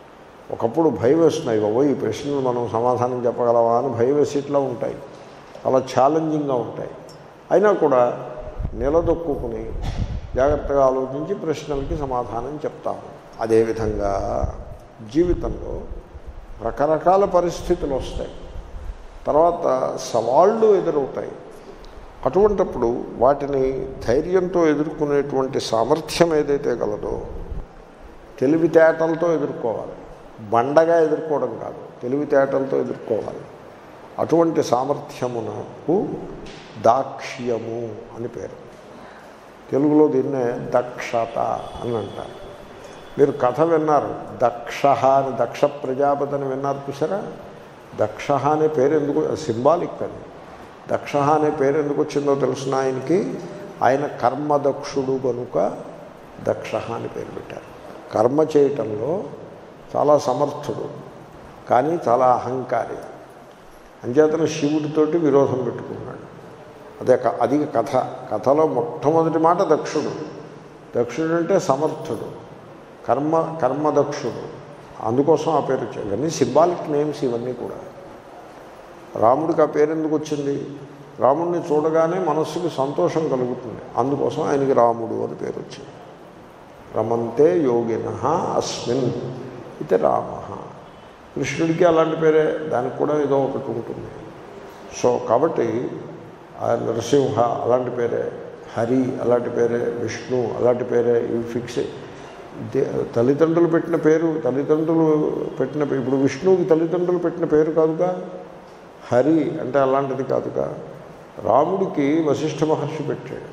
ఒకప్పుడు భయం వేస్తున్నాయి బాబో ఈ ప్రశ్నలు మనం సమాధానం చెప్పగలవా అని భయం వేసి ఇట్లా ఉంటాయి చాలా ఛాలెంజింగ్గా ఉంటాయి అయినా కూడా నిలదొక్కుని జాగ్రత్తగా ఆలోచించి ప్రశ్నలకి సమాధానం చెప్తాము అదేవిధంగా జీవితంలో రకరకాల పరిస్థితులు వస్తాయి తర్వాత సవాళ్ళు ఎదురవుతాయి అటువంటప్పుడు వాటిని ధైర్యంతో ఎదుర్కొనేటువంటి సామర్థ్యం ఏదైతే గలదో తెలివితేటలతో ఎదుర్కోవాలి బండగా ఎదుర్కోవడం కాదు తెలివితేటలతో ఎదుర్కోవాలి అటువంటి సామర్థ్యమునకు దాక్ష్యము అని పేరు తెలుగులో దీన్నే దక్షత అని అంటారు మీరు కథ విన్నారు దక్ష అని దక్ష ప్రజాపతి అని విన్నారు చూసారా దక్ష అనే పేరు ఎందుకు సింబాలిక్ అది దక్ష అనే పేరు ఎందుకు వచ్చిందో తెలుసిన ఆయనకి ఆయన కర్మదక్షుడు కనుక దక్ష అని పేరు పెట్టారు కర్మ చేయటంలో చాలా సమర్థుడు కానీ చాలా అహంకారి అంచేతన శివుడితోటి విరోధం పెట్టుకున్నాడు అదే క- అది కథ కథలో మొట్టమొదటి మాట దక్షుడు దక్షుడు అంటే సమర్థుడు కర్మ కర్మదక్షుడు అందుకోసం ఆ పేరు వచ్చాయి ఇవన్నీ సింబాలిక్ నేమ్స్ ఇవన్నీ కూడా రాముడికి ఆ పేరు ఎందుకు వచ్చింది రాముడిని చూడగానే మనస్సుకి సంతోషం కలుగుతుంది అందుకోసం ఆయనకి రాముడు అని పేరు వచ్చింది రమంతే యోగిన అస్మిన్ ఇది రామ కృష్ణుడికి అలాంటి పేరే దానికి కూడా ఏదో ఒకటి ఉంటుంది సో కాబట్టి ఆ నరసింహ అలాంటి పేరే హరి అలాంటి పేరే విష్ణు అలాంటి పేరే ఇవి ఫిక్స్ దే- తల్లిదండ్రులు పెట్టిన పేరు తల్లిదండ్రులు పెట్టిన పే- ఇప్పుడు విష్ణువుకి తల్లిదండ్రులు పెట్టిన పేరు కాదుగా హరి అంటే అలాంటిది కాదుగా రాముడికి వశిష్ఠ మహర్షి పెట్టాడు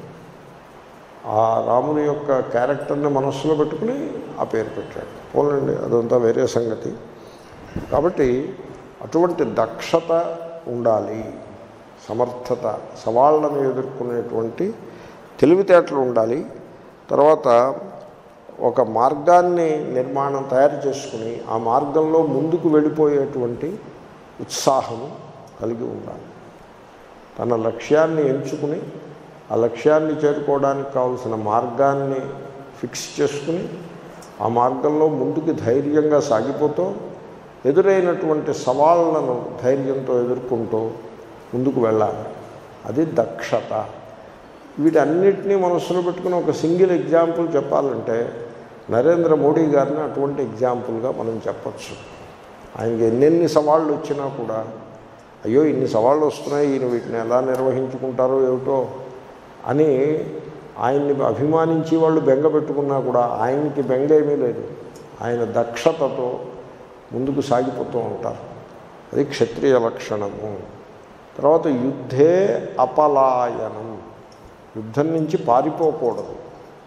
ఆ రాముని యొక్క క్యారెక్టర్ని మనస్సులో పెట్టుకుని ఆ పేరు పెట్టాడు పోలండి అదంతా వేరే సంగతి కాబట్టి అటువంటి దక్షత ఉండాలి సమర్థత సవాళ్ళను ఎదుర్కొనేటువంటి తెలివితేటలు ఉండాలి తర్వాత ఒక మార్గాన్ని నిర్మాణం తయారు చేసుకుని ఆ మార్గంలో ముందుకు వెళ్ళిపోయేటువంటి ఉత్సాహము కలిగి ఉండాలి తన లక్ష్యాన్ని ఎంచుకుని ఆ లక్ష్యాన్ని చేరుకోవడానికి కావలసిన మార్గాన్ని ఫిక్స్ చేసుకుని ఆ మార్గంలో ముందుకు ధైర్యంగా సాగిపోతూ ఎదురైనటువంటి సవాళ్లను ధైర్యంతో ఎదుర్కొంటూ ముందుకు వెళ్ళాలి అది దక్షత వీటన్నిటినీ మనస్సులో పెట్టుకుని ఒక సింగిల్ ఎగ్జాంపుల్ చెప్పాలంటే నరేంద్ర మోడీ గారిని అటువంటి ఎగ్జాంపుల్గా మనం చెప్పచ్చు ఆయనకి ఎన్నెన్ని సవాళ్ళు వచ్చినా కూడా అయ్యో ఇన్ని సవాళ్ళు వస్తున్నాయి ఈయన వీటిని ఎలా నిర్వహించుకుంటారో ఏమిటో అని ఆయన్ని అభిమానించి వాళ్ళు బెంగ పెట్టుకున్నా కూడా ఆయనకి బెంగ ఏమీ లేదు ఆయన దక్షతతో ముందుకు సాగిపోతూ ఉంటారు అది క్షత్రియ లక్షణము తర్వాత యుద్ధే అపలాయనం యుద్ధం నుంచి పారిపోకూడదు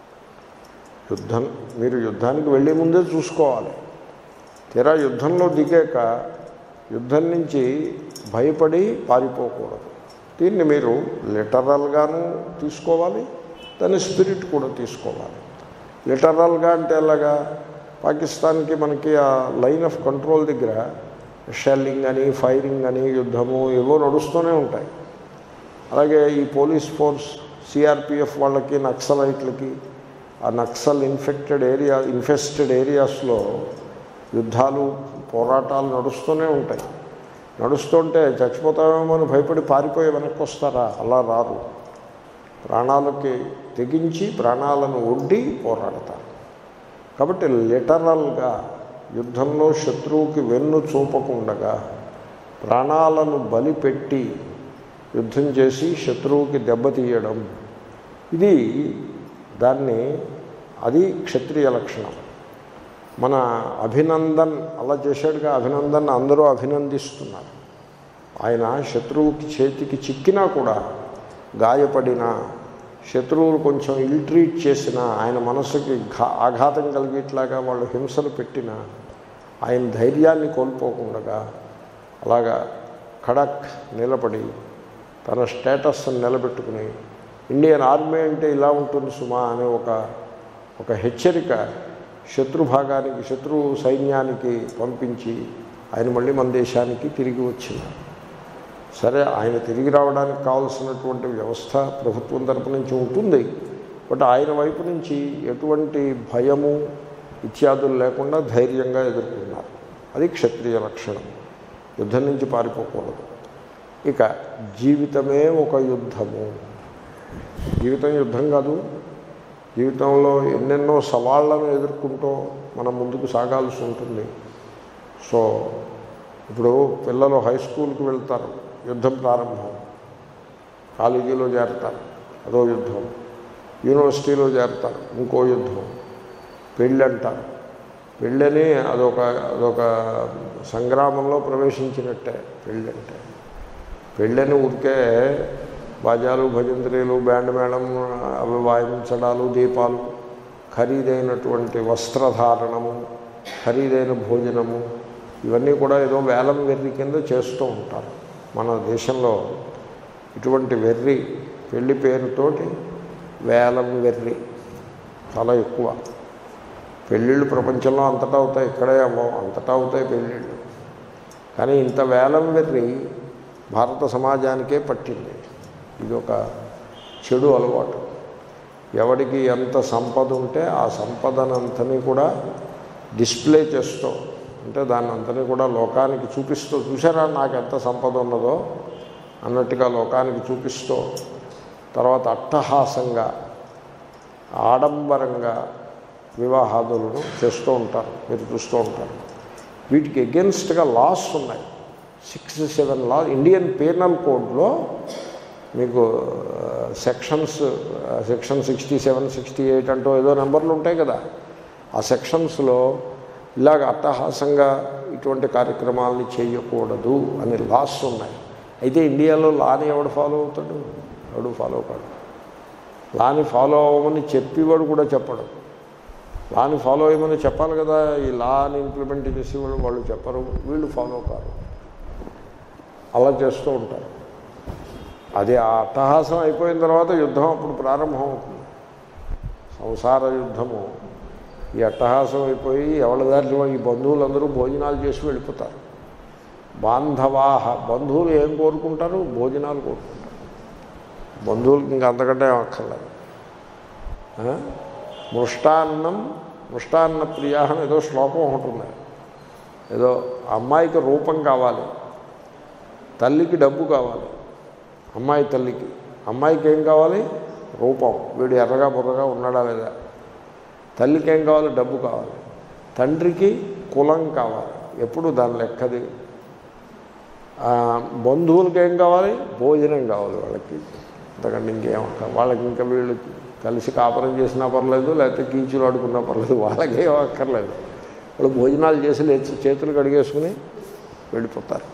యుద్ధం మీరు యుద్ధానికి వెళ్ళే ముందే చూసుకోవాలి తీరా యుద్ధంలో దిగాక యుద్ధం నుంచి భయపడి పారిపోకూడదు దీన్ని మీరు లిటరల్గాను తీసుకోవాలి దాని స్పిరిట్ కూడా తీసుకోవాలి లిటరల్గా అంటే ఎలాగా పాకిస్తాన్కి మనకి ఆ లైన్ ఆఫ్ కంట్రోల్ దగ్గర షెల్లింగ్ అని ఫైరింగ్ అని యుద్ధము ఏవో నడుస్తూనే ఉంటాయి అలాగే ఈ పోలీస్ ఫోర్స్ సిఆర్పిఎఫ్ వాళ్ళకి నక్సలైట్లకి ఆ నక్సల్ ఇన్ఫెక్టెడ్ ఏరియా ఇన్ఫెస్టెడ్ ఏరియాస్లో యుద్ధాలు పోరాటాలు నడుస్తూనే ఉంటాయి నడుస్తుంటే చచ్చిపోతామేమో అని భయపడి పారిపోయి వెనక్కి వస్తారా అలా రారు ప్రాణాలకి తెగించి ప్రాణాలను ఒడ్డి పోరాడతారు కాబట్టి లిటరల్గా యుద్ధంలో శత్రువుకి వెన్ను చూపకుండగా ప్రాణాలను బలిపెట్టి యుద్ధం చేసి శత్రువుకి దెబ్బతీయడం ఇది దాన్ని అది క్షత్రియ లక్షణం మన అభినందన్ అలా చేశాడుగా అభినందన్ అందరూ అభినందిస్తున్నారు ఆయన శత్రువుకి చేతికి చిక్కినా కూడా గాయపడినా శత్రువులు కొంచెం ఇల్ట్రీట్ చేసినా ఆయన మనసుకి ఘా ఆఘాతం కలిగేట్లాగా వాళ్ళు హింసలు పెట్టినా ఆయన ధైర్యాన్ని కోల్పోకుండా అలాగా ఖడక్ నిలబడి తన స్టేటస్ని నిలబెట్టుకుని ఇండియన్ ఆర్మీ అంటే ఇలా ఉంటుంది సుమా అనే ఒక ఒక హెచ్చరిక శత్రు భాగానికి శత్రు సైన్యానికి పంపించి ఆయన మళ్ళీ మన దేశానికి తిరిగి వచ్చినారు సరే ఆయన తిరిగి రావడానికి కావాల్సినటువంటి వ్యవస్థ ప్రభుత్వం తరపు నుంచి ఉంటుంది బట్ ఆయన వైపు నుంచి ఎటువంటి భయము ఇత్యాదులు లేకుండా ధైర్యంగా ఎదుర్కొన్నారు అది క్షత్రియ లక్షణం యుద్ధం నుంచి పారిపోకూడదు ఇక జీవితమే ఒక యుద్ధము జీవితం యుద్ధం కాదు జీవితంలో ఎన్నెన్నో సవాళ్లను ఎదుర్కొంటూ మనం ముందుకు సాగాల్సి ఉంటుంది సో ఇప్పుడు పిల్లలు హై స్కూల్కి వెళ్తారు యుద్ధం ప్రారంభం కాలేజీలో చేరతారు అదో యుద్ధం యూనివర్సిటీలో చేరతారు ఇంకో యుద్ధం పెళ్ళి అంటారు పెళ్ళని అదొక అదొక సంగ్రామంలో ప్రవేశించినట్టే పెళ్ళి అంటే పెళ్ళని ఊరికే బాజాలు భజంత్రీలు బ్యాండ్ మేళం అవి వాయించడాలు దీపాలు ఖరీదైనటువంటి వస్త్రధారణము ఖరీదైన భోజనము ఇవన్నీ కూడా ఏదో వేలం వెర్రి కింద చేస్తూ ఉంటారు మన దేశంలో ఇటువంటి వెర్రి పెళ్లి పేరుతోటి వేలం వెర్రి చాలా ఎక్కువ పెళ్ళిళ్ళు ప్రపంచంలో అంతటా అవుతాయి ఇక్కడే అవ్వవు అంతటా అవుతాయి పెళ్ళిళ్ళు కానీ ఇంత వేలం వెర్రి భారత సమాజానికే పట్టింది ఇది ఒక చెడు అలవాటు ఎవడికి ఎంత సంపద ఉంటే ఆ సంపదనంతని కూడా డిస్ప్లే చేస్తూ అంటే దాన్ని అంతని కూడా లోకానికి చూపిస్తూ చూసారా నాకు ఎంత సంపద ఉన్నదో అన్నట్టుగా లోకానికి చూపిస్తూ తర్వాత అట్టహాసంగా ఆడంబరంగా వివాహాదులను చేస్తూ ఉంటారు మీరు చూస్తూ ఉంటారు వీటికి ఎగెన్స్ట్గా లాస్ ఉన్నాయి సిక్స్ సెవెన్ లా ఇండియన్ పీనల్ కోడ్లో మీకు sections section sixty seven sixty eight అంటూ ఏదో నెంబర్లు ఉంటాయి కదా ఆ సెక్షన్స్లో ఇలాగ అట్టహాసంగా ఇటువంటి కార్యక్రమాలని చేయకూడదు అనే లాస్ ఉన్నాయి అయితే ఇండియాలో లాని ఎవడు ఫాలో అవుతాడు ఎవడు ఫాలో కాడు లాని ఫాలో అవ్వమని చెప్పేవాడు కూడా చెప్పడు లాని ఫాలో అయ్యమని చెప్పాలి కదా ఈ లాని ఇంప్లిమెంట్ చేసేవాడు వాళ్ళు చెప్పరు వీళ్ళు ఫాలో కారు అలా చేస్తూ ఉంటారు అది ఆ అట్టహాసం అయిపోయిన తర్వాత యుద్ధం అప్పుడు ప్రారంభం అవుతుంది సంసార యుద్ధము ఈ అట్టహాసం అయిపోయి ఎవరి దారిలో ఈ బంధువులందరూ భోజనాలు చేసి వెళ్ళిపోతారు బాంధవాహ బంధువులు ఏం కోరుకుంటారు భోజనాలు కోరుకుంటారు బంధువులకి ఇంకా అంతకంటే ఏం అక్కర్లేదు ఆ? మృష్టాన్నం మృష్టాన్న ప్రియాహం ఏదో శ్లోకం ఒకటి ఉంది ఏదో అమ్మాయికి రూపం కావాలి తల్లికి డబ్బు కావాలి అమ్మాయి తల్లికి అమ్మాయికి ఏం కావాలి రూపం వీడు ఎర్రగా బుర్రగా ఉన్నాడా లేదా తల్లికి ఏం కావాలి డబ్బు కావాలి తండ్రికి కులం కావాలి ఎప్పుడు దాని లెక్కది ఆ, బంధువులకి ఏం కావాలి భోజనం కావాలి వాళ్ళకి అంతకంటే ఇంకేం అక్కర్లేదు. వాళ్ళకి ఇంకా వీళ్ళు కలిసి కాపురం చేసినా పర్లేదు లేకపోతే కీచులు ఆడుకున్నా పర్లేదు వాళ్ళకి ఏం అక్కర్లేదు వాళ్ళు భోజనాలు చేసి లేచి చేతులు కడిగేసుకుని వెళ్ళిపోతారు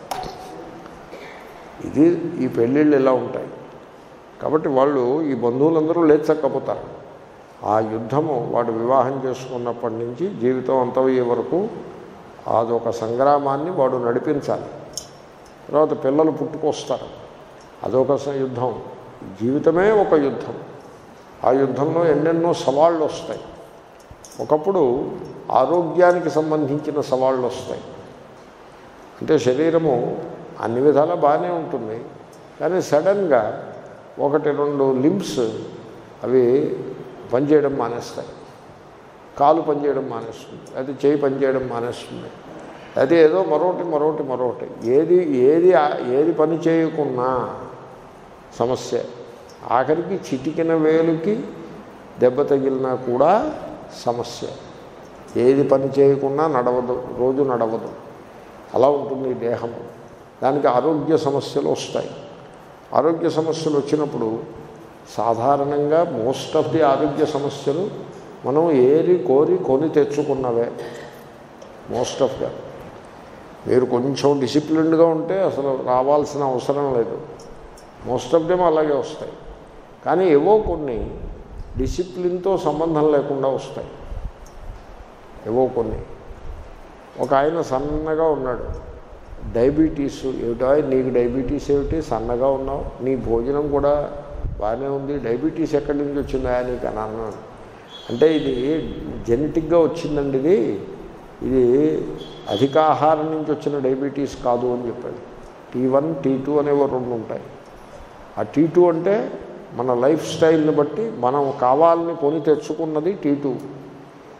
ఇది ఈ పెళ్ళిళ్ళు ఇలా ఉంటాయి కాబట్టి వాళ్ళు ఈ బంధువులందరూ లేచక్కపోతారు ఆ యుద్ధము వాడు వివాహం చేసుకున్నప్పటి నుంచి జీవితం అంతమయ్యే వరకు అదొక సంగ్రామాన్ని వాడు నడిపించాలి తర్వాత పిల్లలు పుట్టుకొస్తారు అదొక స- యుద్ధం జీవితమే ఒక యుద్ధం ఆ యుద్ధంలో ఎన్నెన్నో సవాళ్ళు వస్తాయి ఒకప్పుడు ఆరోగ్యానికి సంబంధించిన సవాళ్ళు వస్తాయి అంటే శరీరము అన్ని విధాలా బాగానే ఉంటుంది కానీ సడన్గా ఒకటి రెండు లింబ్స్ అవి పనిచేయడం మానేస్తాయి కాలు పనిచేయడం మానేస్తుంది అయితే చేయి పనిచేయడం మానేస్తుంది అయితే ఏదో మరొకటి మరొకటి మరొకటి ఏది ఏది ఏది పని చేయకున్నా సమస్య ఆఖరికి చిటికిన వేలుకి దెబ్బ తగిలినా కూడా సమస్య ఏది పని చేయకున్నా నడవదు రోజు నడవదు అలా ఉంటుంది ఈ దేహము దానికి ఆరోగ్య సమస్యలు వస్తాయి ఆరోగ్య సమస్యలు వచ్చినప్పుడు సాధారణంగా మోస్ట్ ఆఫ్ ది ఆరోగ్య సమస్యలు మనం ఏరి కోరి కొని తెచ్చుకున్నవే మోస్ట్ ఆఫ్ గా మీరు కొంచెం డిసిప్లిన్డ్గా ఉంటే అసలు రావాల్సిన అవసరం లేదు మోస్ట్ ఆఫ్ దెమ్ అలాగే వస్తాయి కానీ ఏవో కొన్ని డిసిప్లిన్తో సంబంధం లేకుండా వస్తాయి ఏవో కొన్ని ఒక ఆయన సన్నగా ఉన్నాడు డయాబెటీస్ ఏమిటో నీకు డయాబెటీస్ ఏమిటి సన్నగా ఉన్నావు నీ భోజనం కూడా బాగానే ఉంది డయాబెటీస్ ఎక్కడి నుంచి వచ్చిందా నీకు అని అన్నాను అంటే ఇది జెనెటిక్గా వచ్చిందండి ఇది ఇది అధిక ఆహారం నుంచి వచ్చిన డయాబెటీస్ కాదు అని చెప్పాడు టీ వన్ టీ టూ అనేవి రెండు ఉంటాయి ఆ టీ టూ అంటే మన లైఫ్ స్టైల్ని బట్టి మనం కావాలని కొని తెచ్చుకున్నది టీ టూ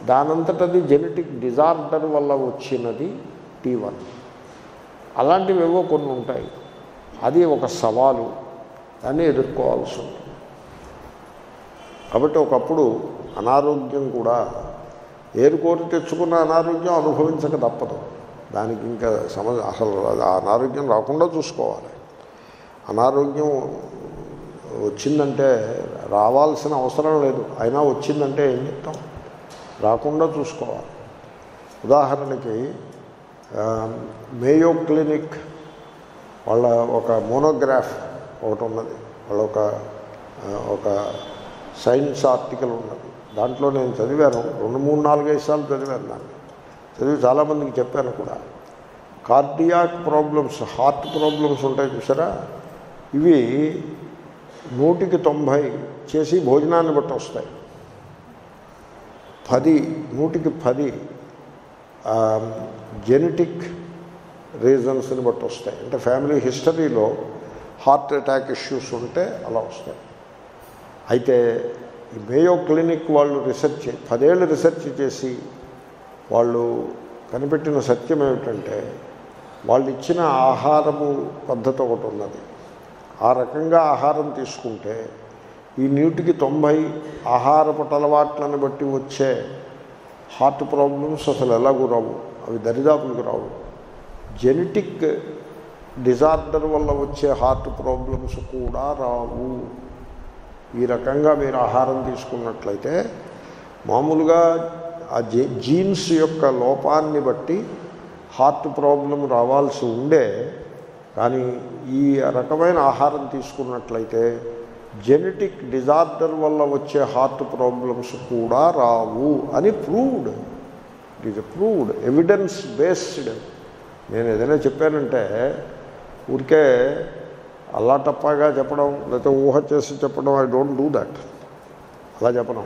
దానంతటది జెనెటిక్ డిజార్డర్ వల్ల వచ్చినది టీ వన్ అలాంటివి ఏవో కొన్ని ఉంటాయి అది ఒక సవాలు దాన్ని ఎదుర్కోవాల్సి ఉంటుంది కాబట్టి ఒకప్పుడు అనారోగ్యం కూడా ఏరుకోరి తెచ్చుకున్న అనారోగ్యం అనుభవించక తప్పదు దానికి ఇంకా సమ అసలు అది ఆ అనారోగ్యం రాకుండా చూసుకోవాలి అనారోగ్యం వచ్చిందంటే రావాల్సిన అవసరం లేదు అయినా వచ్చిందంటే ఏం చెప్తాం రాకుండా చూసుకోవాలి ఉదాహరణకి ఆ, మేయో క్లినిక్ వాళ్ళ ఒక మోనోగ్రాఫ్ ఒకటి ఉన్నది వాళ్ళ ఒక ఆ, ఒక సైన్స్ ఆర్టికల్ ఉన్నది దాంట్లో నేను చదివాను రెండు మూడు నాలుగైదు సార్లు చదివాను దాన్ని చదివి చాలామందికి చెప్పాను కూడా కార్డియాక్ ప్రాబ్లమ్స్ హార్ట్ ప్రాబ్లమ్స్ ఉంటాయి చూసారా ఇవి నూటికి తొంభై చేసి భోజనాన్ని బట్టి వస్తాయి పది నూటికి పది జెనెటిక్ రీజన్స్ని బట్టి వస్తాయి అంటే ఫ్యామిలీ హిస్టరీలో హార్ట్ అటాక్ ఇష్యూస్ ఉంటే అలా వస్తాయి అయితే ఈ మేయో క్లినిక్ వాళ్ళు రీసెర్చ్ చే- పదేళ్ళు రీసెర్చ్ చేసి వాళ్ళు కనిపెట్టిన సత్యం ఏమిటంటే వాళ్ళు ఇచ్చిన ఆహారము పద్ధతి ఒకటి ఉన్నది ఆ రకంగా ఆహారం తీసుకుంటే ఈ నీటికి తొంభై ఆహారపు అలవాట్లను బట్టి వచ్చే హార్ట్ ప్రాబ్లమ్స్ అసలు ఎలాగూ రావు అవి దరిదాపులకు రావు జెనెటిక్ డిజార్డర్ వల్ల వచ్చే హార్ట్ ప్రాబ్లమ్స్ కూడా రావు ఈ రకంగా మీరు ఆహారం తీసుకున్నట్లయితే మామూలుగా ఆ జీ జీన్స్ యొక్క లోపాన్ని బట్టి హార్ట్ ప్రాబ్లం రావాల్సి ఉండే కానీ ఈ రకమైన ఆహారం తీసుకున్నట్లయితే జెనెటిక్ డిజార్డర్ వల్ల వచ్చే హార్ట్ ప్రాబ్లమ్స్ కూడా రావు అని proved it is proved evidence based నేను ఏదైనా చెప్పానంటే ఊరికే అల్లా టప్పాగా చెప్పడం లేకపోతే ఊహ చేసి చెప్పడం ఐ డోంట్ డూ దట్ అలా చెప్పడం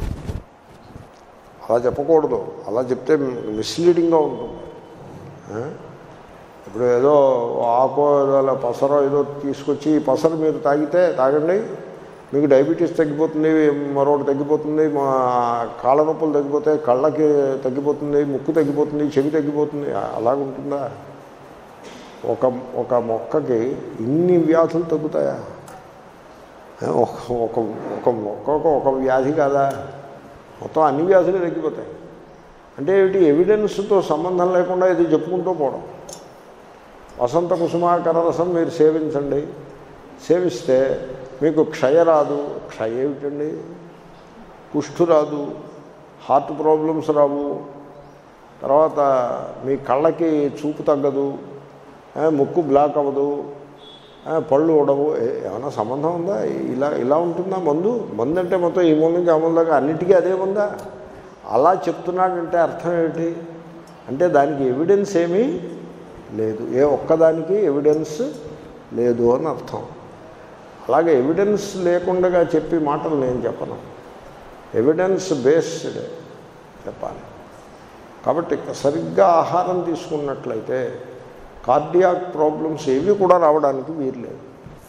అలా చెప్పకూడదు అలా చెప్తే మిస్లీడింగ్గా ఉంటుంది ఆ? ఇప్పుడు ఏదో ఆకో ఏదో అలా పసరో ఏదో తీసుకొచ్చి ఈ పసరు మీరు తాగితే తాగండి మీకు డయాబెటీస్ తగ్గిపోతుంది మరొకటి తగ్గిపోతుంది మా కాళ్ళ నొప్పులు తగ్గిపోతాయి కళ్ళకి తగ్గిపోతుంది ముక్కు తగ్గిపోతుంది చెవి తగ్గిపోతుంది అలాగుంటుందా ఒక ఒక మొక్కకి ఇన్ని వ్యాధులు తగ్గుతాయా ఏ, ఒక ఒక ఒక మొక్కకు ఒక వ్యాధి కాదా మొత్తం అన్ని వ్యాధులు తగ్గిపోతాయి అంటే ఏమిటి ఎవిడెన్స్తో సంబంధం లేకుండా ఇది చెప్పుకుంటూ పోవడం వసంత కుసుమాకర రసం మీరు సేవించండి సేవిస్తే మీకు క్షయ రాదు క్షయ ఏమిటండి కుష్ఠు రాదు హార్ట్ ప్రాబ్లమ్స్ రావు తర్వాత మీ కళ్ళకి చూపు తగ్గదు ఆ, ముక్కు బ్లాక్ అవ్వదు ఆ, పళ్ళు ఉడవు ఏ- ఏమైనా సంబంధం ఉందా ఇలా ఇలా ఉంటుందా మందు మందు అంటే మొత్తం ఈ మూల నుంచి ఆ మూల దాకా అన్నిటికీ అదే ఉందా అలా చెప్తున్నాడంటే అర్థం ఏమిటి అంటే దానికి ఎవిడెన్స్ ఏమీ లేదు ఏ ఒక్కదానికి ఎవిడెన్స్ లేదు అని అర్థం అలాగే ఎవిడెన్స్ లేకుండా చెప్పి మాటలు నేను చెప్పను ఎవిడెన్స్ బేస్డ్ చెప్పాలి కాబట్టి సరిగ్గా ఆహారం తీసుకున్నట్లయితే కార్డియాక్ ప్రాబ్లమ్స్ ఏవి కూడా రావడానికి వీర్లేదు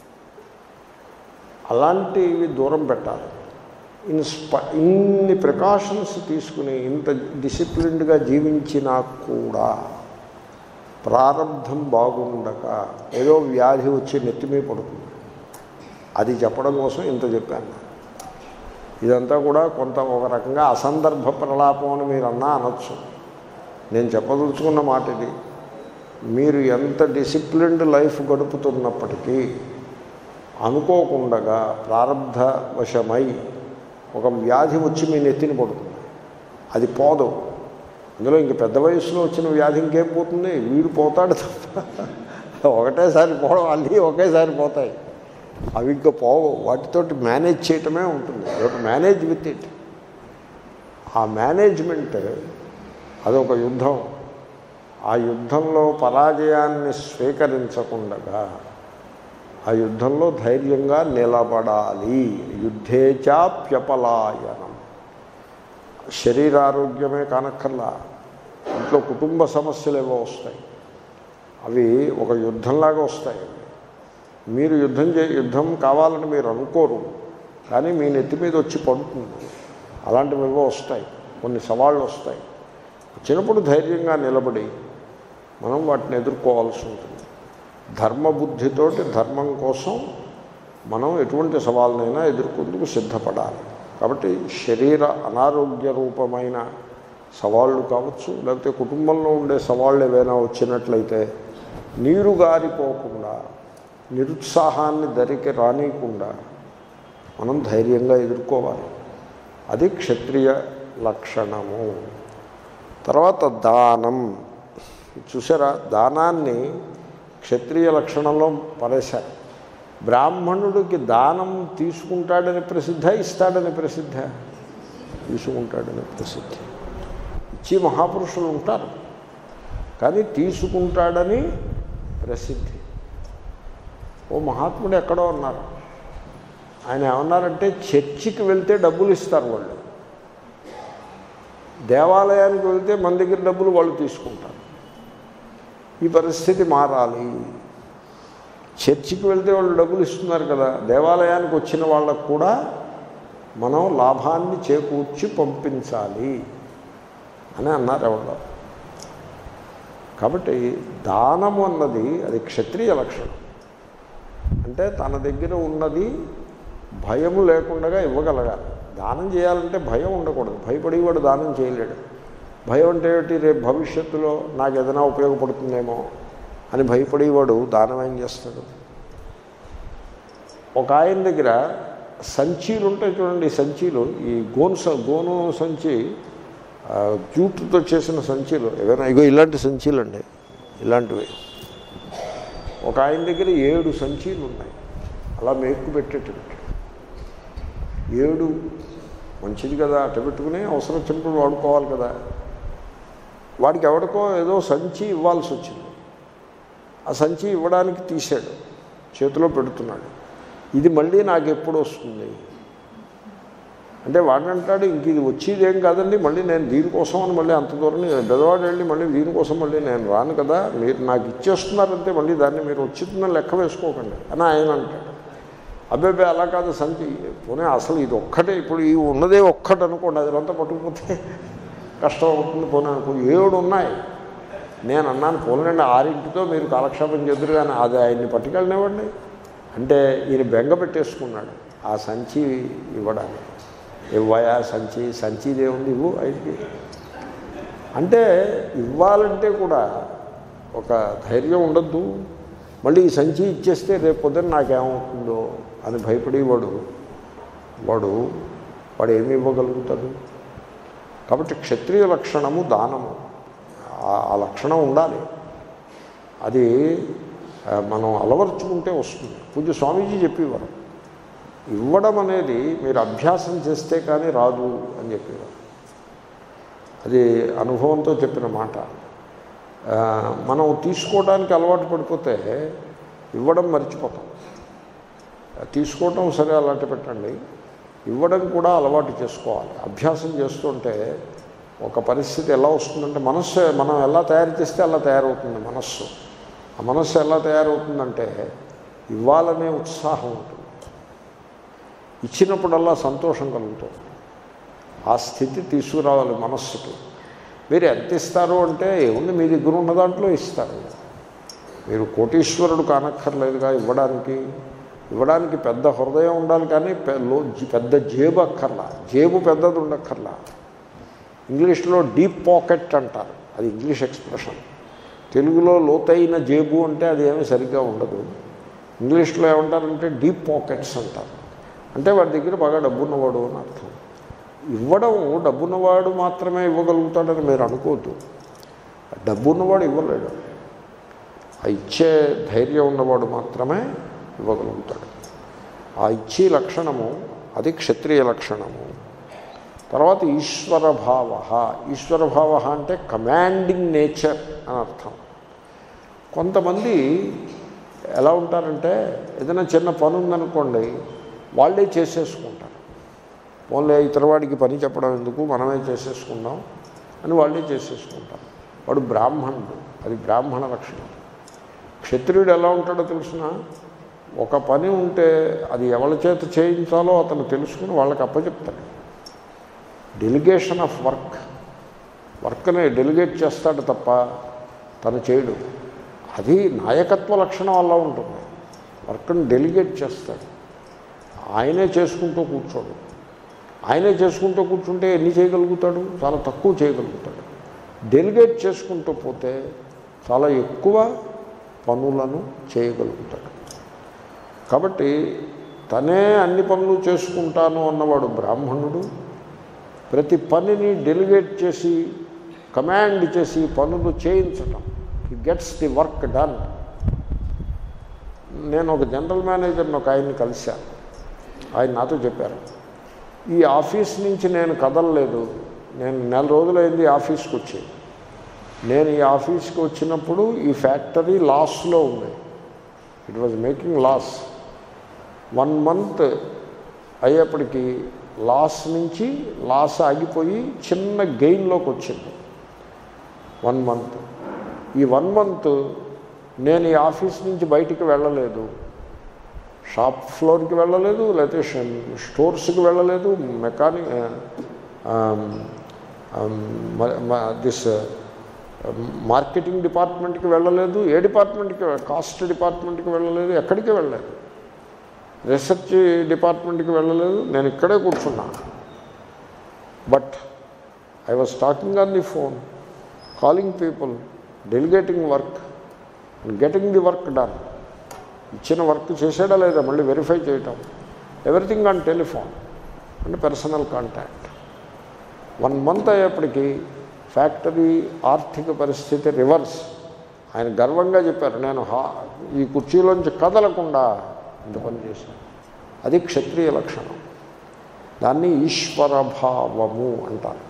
అలాంటివి దూరం పెట్టాలి ఇన్ స్ప ఇన్ని ప్రికాషన్స్ తీసుకుని ఇంత డిసిప్లిన్డ్గా జీవించినా కూడా ప్రారంధం బాగుండక ఏదో వ్యాధి వచ్చి నెత్తిమీ పడుతుంది అది చెప్పడం కోసం ఇంత చెప్పాను ఇదంతా కూడా కొంత ఒక రకంగా అసందర్భ ప్రలాపం అని మీరు అన్నా అనొచ్చు నేను చెప్పదలుచుకున్న మాట ఇది మీరు ఎంత డిసిప్లిన్డ్ లైఫ్ గడుపుతున్నప్పటికీ అనుకోకుండగా ప్రారంధ వశమై ఒక వ్యాధి వచ్చి మీ నెత్తిన పడుతుంది అది పోదు అందులో ఇంక పెద్ద వయసులో వచ్చిన వ్యాధి ఇంకేం పోతుంది వీడు పోతాడు తప్ప ఒకటేసారి పోవడం అన్నీ ఒకేసారి పోతాయి అవి ఇంకా పోవు వాటితోటి మేనేజ్ చేయటమే ఉంటుంది ఒక మేనేజ్ విత్ ఇట్ ఆ మేనేజ్మెంట్ అదొక యుద్ధం ఆ యుద్ధంలో పరాజయాన్ని స్వీకరించకుండగా ఆ యుద్ధంలో ధైర్యంగా నిలబడాలి యుద్ధేచాప్యపలాయనం శరీరారోగ్యమే కానక్కర్లా ఇంట్లో కుటుంబ సమస్యలు ఏవో వస్తాయి అవి ఒక యుద్ధంలాగా వస్తాయి మీరు యుద్ధం చే యుద్ధం కావాలని మీరు అనుకోరు కానీ మీ నెత్తి మీద వచ్చి పడుతుంది అలాంటివి ఏవో వస్తాయి కొన్ని సవాళ్ళు వస్తాయి వచ్చినప్పుడు ధైర్యంగా నిలబడి మనం వాటిని ఎదుర్కోవాల్సి ఉంటుంది ధర్మబుద్ధితోటి ధర్మం కోసం మనం ఎటువంటి సవాళ్ళనైనా ఎదుర్కొందుకు సిద్ధపడాలి కాబట్టి శరీర అనారోగ్య రూపమైన సవాళ్ళు కావచ్చు లేకపోతే కుటుంబంలో ఉండే సవాళ్ళు ఏవైనా వచ్చినట్లయితే నీరు గారిపోకుండా నిరుత్సాహాన్ని దరికి రానియకుండా మనం ధైర్యంగా ఎదుర్కోవాలి అది క్షత్రియ లక్షణము తర్వాత దానం చూసారా దానాన్ని క్షత్రియ లక్షణంలో పరేశారు బ్రాహ్మణుడికి దానం తీసుకుంటాడని ప్రసిద్ధ ఇస్తాడని ప్రసిద్ధ తీసుకుంటాడని ప్రసిద్ధి ఇచ్చి మహాపురుషులు ఉంటారు కానీ తీసుకుంటాడని ప్రసిద్ధి ఓ మహాత్ముడు ఎక్కడో ఉన్నారు ఆయన ఏమన్నారంటే చర్చికి వెళ్తే డబ్బులు ఇస్తారు వాళ్ళు దేవాలయానికి వెళ్తే మన దగ్గర డబ్బులు వాళ్ళు తీసుకుంటారు ఈ పరిస్థితి మారాలి చర్చికి వెళ్తే వాళ్ళు డబ్బులు ఇస్తున్నారు కదా దేవాలయానికి వచ్చిన వాళ్ళకు కూడా మనం లాభాన్ని చేకూర్చి పంపించాలి అని అన్నారు ఎవరు కాబట్టి దానము అన్నది అది క్షత్రియ లక్షణం అంటే తన దగ్గర ఉన్నది భయము లేకుండా ఇవ్వగలగాలి దానం చేయాలంటే భయం ఉండకూడదు భయపడేవాడు దానం చేయలేడు భయం అంటే ఏమిటి రేపు భవిష్యత్తులో నాకు ఏదైనా ఉపయోగపడుతుందేమో అని భయపడేవాడు దానం ఏం చేస్తాడు ఒక ఆయన దగ్గర సంచీలు ఉంటాయి చూడండి సంచీలు ఈ గోను స- గోను సంచి ఆ, జూటుతో చేసిన సంచీలు ఏవైనా ఇగో ఇలాంటి సంచీలు అండి ఇలాంటివి ఒక ఆయన దగ్గర ఏడు సంచీలు ఉన్నాయి అలా మేక్కు పెట్టేట్టు పెట్టాడు ఏడు మంచిది కదా అట్ట పెట్టుకుని అవసరం వచ్చినప్పుడు వాడుకోవాలి కదా వాడికి ఎవరికో ఏదో సంచి ఇవ్వాల్సి వచ్చింది ఆ సంచి ఇవ్వడానికి తీశాడు చేతిలో పెడుతున్నాడు ఇది మళ్ళీ నాకు ఎప్పుడు వస్తుంది అంటే వాడంటాడు ఇంక ఇది వచ్చేది ఏం కాదండి మళ్ళీ నేను దీనికోసం అని మళ్ళీ అంత దూరం పెదవాడు వెళ్ళి మళ్ళీ దీనికోసం మళ్ళీ నేను రాను కదా మీరు నాకు ఇచ్చేస్తున్నారంటే మళ్ళీ దాన్ని మీరు వచ్చిందని లెక్క వేసుకోకండి అని ఆయన అంటాడు అబ్బాయి అలా కాదు సంచి పోనీ అసలు ఇది ఒక్కటే ఇప్పుడు ఈ ఉన్నదే ఒక్కటి అనుకోండి అదంతా పట్టుకుపోతే కష్టం అవుతుంది పోనీ అనుకో ఏడు ఉన్నాయి నేను అన్నాను పోలండి ఆరింటితో మీరు కాలక్షేపం చేద్దరు కానీ అది ఆయన్ని పట్టుకెళ్ళనివ్వండి అంటే ఈయన బెంగ పెట్టేసుకున్నాడు ఆ సంచి ఇవ్వడానికి ఇవ్వయా సంచి సంచి దేవుంది ఇవ్వు ఆయనకి అంటే ఇవ్వాలంటే కూడా ఒక ధైర్యం ఉండద్దు మళ్ళీ ఈ సంచి ఇచ్చేస్తే రేపు పొద్దున్న నాకేమవుతుందో అని భయపడేవాడు వాడు వాడు ఏమి ఇవ్వగలుగుతాడు కాబట్టి క్షత్రియ లక్షణము దానము ఆ- ఆ లక్షణం ఉండాలి అది ఆ, మనం అలవర్చుకుంటే వస్తుంది పూజ్య స్వామీజీ చెప్పేవారు ఇవ్వడం అనేది మీరు అభ్యాసం చేస్తే కానీ రాదు అని చెప్పేవారు అది అనుభవంతో చెప్పిన మాట ఆ, మనం తీసుకోవడానికి అలవాటు పడిపోతే ఇవ్వడం మర్చిపోతాం తీసుకోవటం సరే అలాంటి పెట్టండి ఇవ్వడం కూడా అలవాటు చేసుకోవాలి అభ్యాసం చేస్తుంటే ఒక పరిస్థితి ఎలా వస్తుందంటే మనస్సు మనం ఎలా తయారు చేస్తే అలా తయారవుతుంది మనస్సు ఆ మనస్సు ఎలా తయారవుతుందంటే ఇవ్వాలనే ఉత్సాహం ఉంటుంది ఇచ్చినప్పుడల్లా సంతోషం కలుగుతుంది ఆ స్థితి తీసుకురావాలి మనస్సుకి మీరు ఎంత ఇస్తారు అంటే ఏముంది మీ దగ్గర ఉన్న దాంట్లో ఇస్తారు మీరు కోటీశ్వరుడు కానక్కర్లేదుగా ఇవ్వడానికి ఇవ్వడానికి పెద్ద హృదయం ఉండాలి కానీ పె- లో- జి- పెద్ద జేబు అక్కర్లా జేబు పెద్దది ఉండక్కర్లా ఇంగ్లీష్లో డీప్ పాకెట్ అంటారు అది ఇంగ్లీష్ ఎక్స్ప్రెషన్ తెలుగులో లోతైన జేబు అంటే అది ఏమీ సరిగ్గా ఉండదు ఇంగ్లీష్లో ఏమంటారంటే డీప్ పాకెట్స్ అంటారు అంటే వాడి దగ్గర బాగా డబ్బున్నవాడు అని అర్థం ఇవ్వడం డబ్బున్నవాడు మాత్రమే ఇవ్వగలుగుతాడని మీరు అనుకోవద్దు డబ్బున్నవాడు ఇవ్వలేడు ఆ ఇచ్చే ధైర్యం ఉన్నవాడు మాత్రమే ఇవ్వగలుగుతాడు ఆ ఇచ్చే లక్షణము అది క్షత్రియ లక్షణము తర్వాత ఈశ్వర భావ ఈశ్వర భావ అంటే కమాండింగ్ నేచర్ అని అర్థం కొంతమంది ఎలా ఉంటారంటే ఏదైనా చిన్న పని ఉందనుకోండి వాళ్ళే చేసేసుకుంటారు వాళ్ళే ఇతరవాడికి పని చెప్పడం ఎందుకు మనమే చేసేసుకుందాం అని వాళ్ళే చేసేసుకుంటారు వాడు బ్రాహ్మణుడు అది బ్రాహ్మణ లక్షణం క్షత్రియుడు ఎలా ఉంటాడో తెలుసిన ఒక పని ఉంటే అది ఎవరి చేత చేయించాలో అతను తెలుసుకుని వాళ్ళకి అప్పచెప్తాడు డెలిగేషన్ ఆఫ్ వర్క్ వర్క్ని డెలిగేట్ చేస్తాడు తప్ప తను చేయడు అది నాయకత్వ లక్షణం అలా ఉంటుంది వర్క్ని డెలిగేట్ చేస్తాడు ఆయనే చేసుకుంటూ కూర్చోడు ఆయనే చేసుకుంటూ కూర్చుంటే ఎన్ని చేయగలుగుతాడు చాలా తక్కువ చేయగలుగుతాడు డెలిగేట్ చేసుకుంటూ పోతే చాలా ఎక్కువ పనులను చేయగలుగుతాడు కాబట్టి తనే అన్ని పనులు చేసుకుంటాను అన్నవాడు బ్రాహ్మణుడు ప్రతి పనిని డెలిగేట్ చేసి కమాండ్ చేసి పనులు చేయించటం he gets the work done నేను ఒక జనరల్ మేనేజర్ని ఒక ఆయన్ని కలిశాను ఆయన నాతో చెప్పారు ఈ ఆఫీస్ నుంచి నేను కదలలేదు నేను నెల రోజులైంది ఆఫీస్కి వచ్చి నేను ఈ ఆఫీస్కి వచ్చినప్పుడు ఈ ఫ్యాక్టరీ లాస్లో ఉంది it was making loss one month అయ్యేప్పటికీ లాస్ నుంచి లాస్ ఆగిపోయి చిన్న గెయిన్లోకి వచ్చింది వన్ మంత్ ఈ వన్ మంత్ నేను ఈ ఆఫీస్ నుంచి బయటికి వెళ్ళలేదు షాప్ ఫ్లోర్కి వెళ్ళలేదు లేకపోతే స్టోర్స్కి వెళ్ళలేదు మెకానిక్ దిస్ మార్కెటింగ్ డిపార్ట్మెంట్కి వెళ్ళలేదు ఏ డిపార్ట్మెంట్కి కాస్ట్ డిపార్ట్మెంట్కి వెళ్ళలేదు ఎక్కడికి వెళ్ళలేదు రీసెర్చ్ డిపార్ట్మెంట్కి వెళ్ళలేదు నేను ఇక్కడే కూర్చున్నా but I was talking on the phone calling people delegating work getting the work done ఇచ్చిన వర్క్ చేసాడా లేదా మళ్ళీ వెరిఫై చేయటం ఎవ్రీథింగ్ ఆన్ టెలిఫోన్ అంటే పర్సనల్ కాంటాక్ట్ వన్ మంత్ అయ్యేప్పటికీ ఫ్యాక్టరీ ఆర్థిక పరిస్థితి రివర్స్ ఆయన గర్వంగా చెప్పారు నేను హా ఈ కుర్చీలోంచి కదలకుండా ఇంత పని చేశాను అది క్షత్రియ లక్షణం దాన్ని ఈశ్వరభావము అంటారు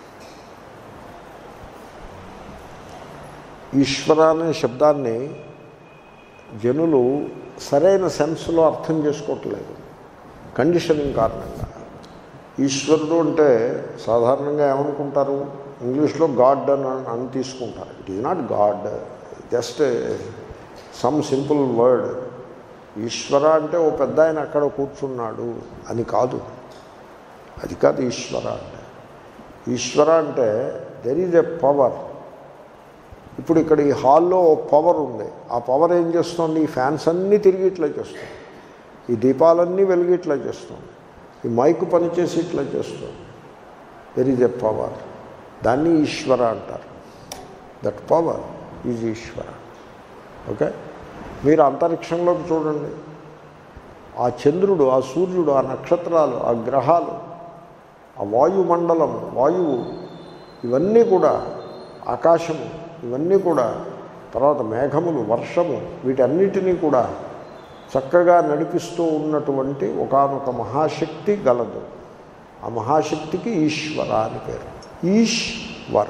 ఈశ్వర అనే శబ్దాన్ని జనులు సరైన సెన్స్లో అర్థం చేసుకోవట్లేదు కండిషనింగ్ కారణంగా ఈశ్వరుడు అంటే సాధారణంగా ఏమనుకుంటారు ఇంగ్లీష్లో గాడ్ అని అని తీసుకుంటారు it is not god just some simple word Ishwara అంటే ఓ పెద్ద ఆయన అక్కడ కూర్చున్నాడు అని కాదు అది కాదు ఈశ్వర అంటే ఈశ్వర అంటే దెర్ ఈజ్ ఎ పవర్ ఇప్పుడు ఇక్కడ ఈ హాల్లో ఓ పవర్ ఉంది ఆ పవర్ ఏం చేస్తుంది ఈ ఫ్యాన్స్ అన్నీ తిరిగి ఇట్లా చేస్తుంది ఈ దీపాలన్నీ వెలిగి ఇట్లా చేస్తుంది ఈ మైక్ పనిచేసి ఇట్లా చేస్తుంది దెర్ ఈజ్ ఎ పవర్ దాన్ని ఈశ్వర అంటారు that power is Ishwara okay మీరు అంతరిక్షంలోకి చూడండి ఆ చంద్రుడు ఆ సూర్యుడు ఆ నక్షత్రాలు ఆ గ్రహాలు ఆ వాయుమండలం వాయువు ఇవన్నీ కూడా ఆకాశము ఇవన్నీ కూడా తర్వాత మేఘములు వర్షము వీటన్నిటినీ కూడా చక్కగా నడిపిస్తూ ఉన్నటువంటి ఒకనొక మహాశక్తి గలదు ఆ మహాశక్తికి ఈశ్వర అని పేరు ఈశ్వర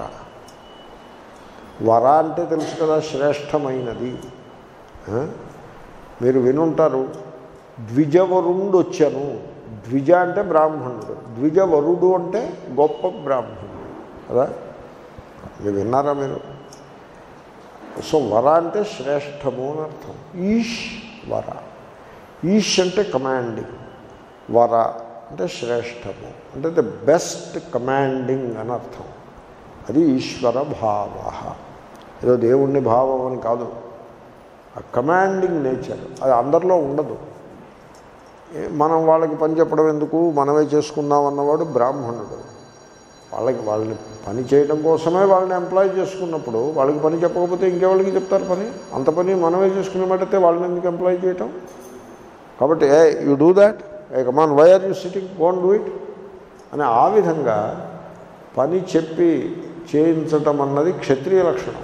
వర అంటే తెలుసు కదా శ్రేష్టమైనది ఆ? మీరు వినుంటారు ద్విజవరుణుడు వచ్చాను ద్విజ అంటే బ్రాహ్మణుడు ద్విజవరుడు అంటే గొప్ప బ్రాహ్మణుడు కదా మీరు విన్నారా మీరు సో వర అంటే శ్రేష్టము అని అర్థం ఈష్ వర ఈష్ అంటే కమాండింగ్ వర అంటే శ్రేష్టము అంటే ద బెస్ట్ కమాండింగ్ అని అర్థం అది ఈశ్వర భావ ఏదో దేవుణ్ణి భావం అని కాదు ఆ కమాండింగ్ నేచర్ అది అందరిలో ఉండదు ఏ- మనం వాళ్ళకి పని చెప్పడం ఎందుకు మనమే చేసుకుందాం అన్నవాడు బ్రాహ్మణుడు వాళ్ళకి వాళ్ళని పని చేయడం కోసమే వాళ్ళని ఎంప్లాయ్ చేసుకున్నప్పుడు వాళ్ళకి పని చెప్పకపోతే ఇంకెవాళ్ళకి చెప్తారు పని అంత పని మనమే చేసుకునేమాటైతే వాళ్ళని ఎందుకు ఎంప్లాయ్ చేయటం కాబట్టి hey you do that hey come on why are you sitting go on do it అని ఆ విధంగా పని చెప్పి చేయించటం అన్నది క్షత్రియ లక్షణం